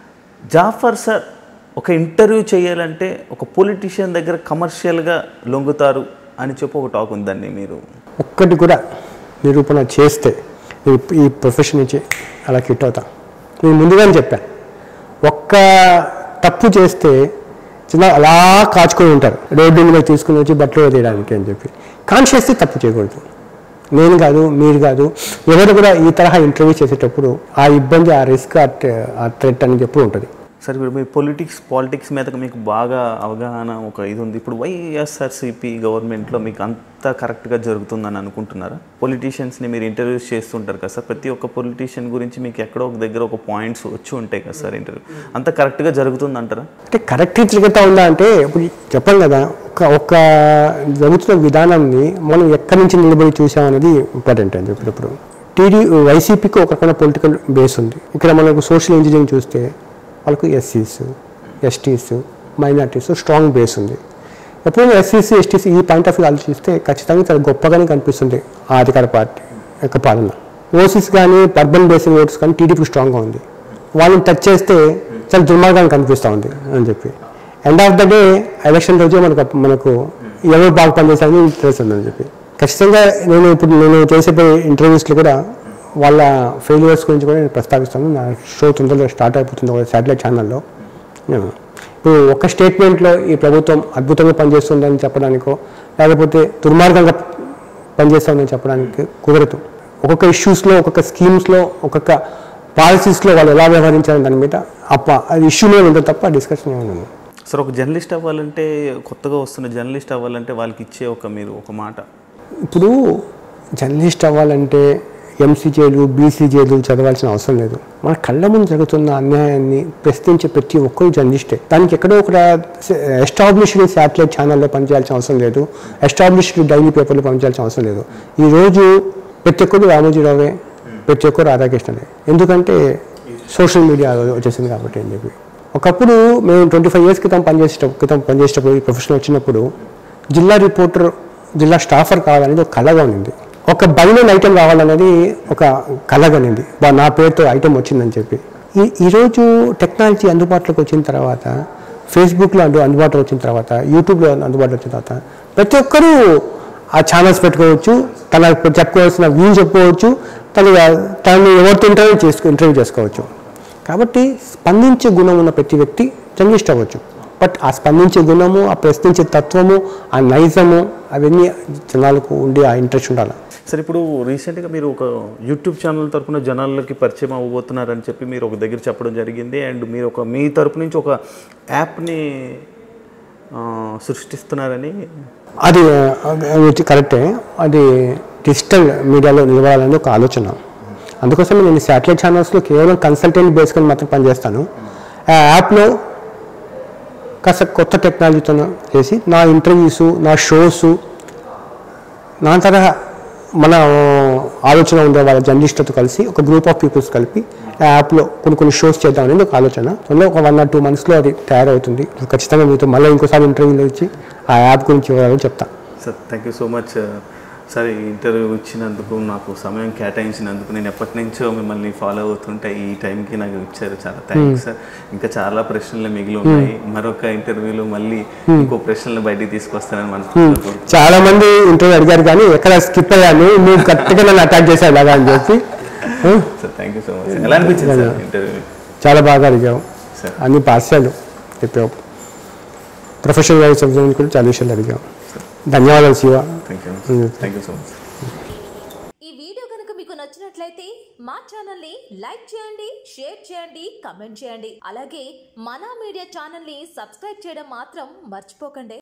జాఫర్ సార్ ఒక ఇంటర్వ్యూ చేయాలంటే ఒక పొలిటీషియన్ దగ్గర కమర్షియల్గా లొంగుతారు అని చెప్పి ఒక టాక్ ఉందండి మీరు ఒక్కటి కూడా నిరూపణ చేస్తే ఈ ఈ ప్రొఫెషన్ నుంచి అలా కిట్ అవుతా నేను ముందుగానే చెప్పాను ఒక్క తప్పు చేస్తే చిన్న అలా కాచుకొని ఉంటారు రోడ్డు మీద తీసుకుని వచ్చి బట్టలు తీయడానికి అని చెప్పి కాన్షియస్లీ తప్పు చేయకూడదు నేను కాదు మీరు కాదు ఎవరు కూడా ఈ తరహా ఇంటర్వ్యూ చేసేటప్పుడు ఆ ఇబ్బంది ఆ రిస్క్ ఆ థ్రెట్ అనేది ఎప్పుడు ఉంటుంది సార్ ఇప్పుడు మీ పొలిటిక్స్ పాలిటిక్స్ మీద మీకు బాగా అవగాహన ఒక ఇది ఉంది ఇప్పుడు వైఎస్ఆర్సీపీ గవర్నమెంట్లో మీకు అంత కరెక్ట్గా జరుగుతుందని అనుకుంటున్నారా పొలిటీషియన్స్ని మీరు ఇంటర్వ్యూస్ చేస్తుంటారు కదా సార్ ప్రతి ఒక్క పొలిటీషియన్ గురించి మీకు ఎక్కడో ఒక దగ్గర ఒక పాయింట్స్ వచ్చి ఉంటాయి కదా సార్ ఇంటర్వ్యూ అంత కరెక్ట్గా జరుగుతుందంటారా అంటే కరెక్ట్ జరుగుతూ ఉందా అంటే ఇప్పుడు చెప్పాను కదా ఒక ఒక జరుగుతున్న విధానాన్ని మనం ఎక్కడి నుంచి నిలబడి చూసామనేది ఇంపార్టెంట్ అని చెప్పినప్పుడు టీడీ వైసీపీకి ఒక రకమైన పొలిటికల్ బేస్ ఉంది ఇక్కడ మనకు సోషల్ ఇంజనీరింగ్ చూస్తే వాళ్ళకు ఎస్సీస్ ఎస్టీస్ మైనార్టీస్ స్ట్రాంగ్ బేస్ ఉంది ఎప్పుడైనా ఎస్సీసీ ఎస్టీసీ ఈ పాయింట్ ఆఫ్ వ్యూ ఆలోచిస్తే ఖచ్చితంగా చాలా గొప్పగానే కనిపిస్తుంది ఆ అధికార పార్టీ యొక్క పాలన ఓసీస్ కానీ అర్బన్ బేసింగ్ ఓట్స్ కానీ టీడీపీ స్ట్రాంగ్గా ఉంది వాళ్ళని టచ్ చేస్తే చాలా దుర్మార్గంగా కనిపిస్తూ ఉంది అని చెప్పి end of the day election రోజే మనకు మనకు ఎవరు బాగా పనిచేశారని తెలుస్తుంది అని చెప్పి ఖచ్చితంగా నేను ఇప్పుడు నేను చేసే ఇంటర్వ్యూస్లో కూడా వాళ్ళ ఫెయిల్యూర్స్ గురించి కూడా నేను ప్రస్తావిస్తాను నా షో తొందరలో స్టార్ట్ అయిపోతుంది ఒక శాటిలైట్ ఛానల్లో నేను ఇప్పుడు ఒక స్టేట్మెంట్లో ఈ ప్రభుత్వం అద్భుతంగా పనిచేస్తుందని చెప్పడానికో లేకపోతే దుర్మార్గంగా పనిచేస్తుందని చెప్పడానికి కుదరదు ఒక్కొక్క ఇష్యూస్లో ఒక్కొక్క స్కీమ్స్లో ఒక్కొక్క పాలసీస్లో వాళ్ళు ఎలా వ్యవహరించారని దాని మీద అప్ప అది ఇష్యూ మీద ఉంటుంది తప్ప డిస్కషన్ ఏమి ఉండదు సార్ ఒక జర్నలిస్ట్ అవ్వాలంటే కొత్తగా వస్తున్న జర్నలిస్ట్ అవ్వాలంటే వాళ్ళకి ఇచ్చే ఒక మీరు ఒక మాట ఇప్పుడు జర్నలిస్ట్ అవ్వాలంటే ఎంసీజేలు బీసీజేలు చదవాల్సిన అవసరం లేదు మన కళ్ళ ముందు జరుగుతున్న అన్యాయాన్ని ప్రశ్నించే ప్రతి ఒక్కరు జర్నలిస్టే దానికి ఎక్కడో ఒక ఎస్టాబ్లిష్డ్ శాటిలైట్ ఛానల్లో పనిచేయాల్సిన అవసరం లేదు ఎస్టాబ్లిష్డ్ డైలీ పేపర్లో పనిచేయాల్సిన అవసరం లేదు ఈరోజు ప్రతి ఒక్కరు రామోజీరావే ప్రతి ఒక్కరు రాధాకృష్ణనే ఎందుకంటే సోషల్ మీడియా వచ్చేసింది కాబట్టి అని చెప్పి ఒకప్పుడు మేము ట్వంటీ ఫైవ్ ఇయర్స్ క్రితం పనిచేసేటప్పుడు క్రితం పనిచేసేటప్పుడు ఈ ప్రొఫెషన్ వచ్చినప్పుడు జిల్లా రిపోర్టర్ జిల్లా స్టాఫర్ కావాలనేది ఒక కళగా ఉండింది ఒక బైనల్ ఐటెం రావాలనేది ఒక కళగా ఉండింది బా నా పేరుతో ఐటెం వచ్చిందని చెప్పి ఈ ఈరోజు టెక్నాలజీ అందుబాటులోకి వచ్చిన తర్వాత ఫేస్బుక్లో అందు అందుబాటులో వచ్చిన తర్వాత యూట్యూబ్లో అందుబాటులో వచ్చిన తర్వాత ప్రతి ఒక్కరూ ఆ ఛానల్స్ పెట్టుకోవచ్చు తన చెప్పుకోవాల్సిన వ్యూ చెప్పుకోవచ్చు తను తను ఎవరితో ఇంటర్వ్యూ చేసుకో ఇంటర్వ్యూ చేసుకోవచ్చు కాబట్టి స్పందించే గుణం ఉన్న ప్రతి వ్యక్తి జర్నలిస్ట్ అవ్వచ్చు బట్ ఆ స్పందించే గుణము ఆ ప్రశ్నించే తత్వము ఆ నైజము అవన్నీ జనాలకు ఉండి ఆ ఇంట్రెస్ట్ ఉండాలి సరే ఇప్పుడు రీసెంట్గా మీరు ఒక యూట్యూబ్ ఛానల్ తరపున జనాలకి పరిచయం అవ్వబోతున్నారని చెప్పి మీరు ఒక దగ్గర చెప్పడం జరిగింది అండ్ మీరు ఒక మీ తరపు నుంచి ఒక యాప్ని ఆ, సృష్టిస్తున్నారని అది అది కరెక్టే అది డిజిటల్ మీడియాలో నిలబడాలని ఒక ఆలోచన అందుకోసం నేను శాటిలైట్ ఛానల్స్లో కేవలం కన్సల్టెంట్ బేస్కొని మాత్రం పనిచేస్తాను ఆ యాప్లో కాస్త కొత్త టెక్నాలజీతో చేసి నా ఇంటర్వ్యూస్ నా షోస్ నా తరహా మన ఆలోచన ఉండే వాళ్ళ జర్నలిస్టులతో కలిసి ఒక గ్రూప్ ఆఫ్ పీపుల్స్ కలిపి ఆ యాప్లో కొన్ని కొన్ని షోస్ చేద్దామనేది ఒక ఆలోచన అందులో ఒక వన్ ఆర్ టూ మంత్స్లో అది తయారవుతుంది ఖచ్చితంగా మీతో మళ్ళీ ఇంకోసారి ఇంటర్వ్యూలో ఇచ్చి ఆ యాప్ గురించి వివరాలు చెప్తాను sir thank you so much sir ఈ ఇంటర్వ్యూ ఇచ్చినందుకు నాకు సమయం కేటాయించినందుకు నేను ఎప్పటి నుంచో మిమ్మల్ని ఫాలో అవుతుంటే ఈ టైంకి నాకు ఇచ్చారు చాలా థ్యాంక్స్ సార్ ఇంకా చాలా ప్రశ్నలు మిగిలి ఉన్నాయి మరొక ఇంటర్వ్యూలో మళ్ళీ ఇంకో ప్రశ్నలు బయటికి తీసుకొస్తానని మనకు చాలా మంది ఇంటర్వ్యూ అడిగారు కానీ ఎక్కడ స్కిప్ అయ్యాను నువ్వు కరెక్ట్గా నన్ను అటాక్ చేశావు ఇలాగా అని చెప్పి ఆ, sir thank you so much ఎలా అనిపించింది సార్ ఇంటర్వ్యూ చాలా బాగా అడిగావు సార్ అన్ని పార్శాలు చెప్పావు ప్రొఫెషనల్ వైజ్ సబ్జెక్ట్ కూడా చాలా విషయాలు అడిగావు ధన్యవాదాలు Shiva thank you thank you so much ఈ వీడియో కనుక మీకు నచ్చినట్లయితే మా ఛానల్ ని లైక్ చేయండి షేర్ చేయండి కమెంట్ చేయండి అలాగే మనా మీడియా ఛానల్ ని సబ్స్క్రైబ్ చేయడం మాత్రం మర్చిపోకండి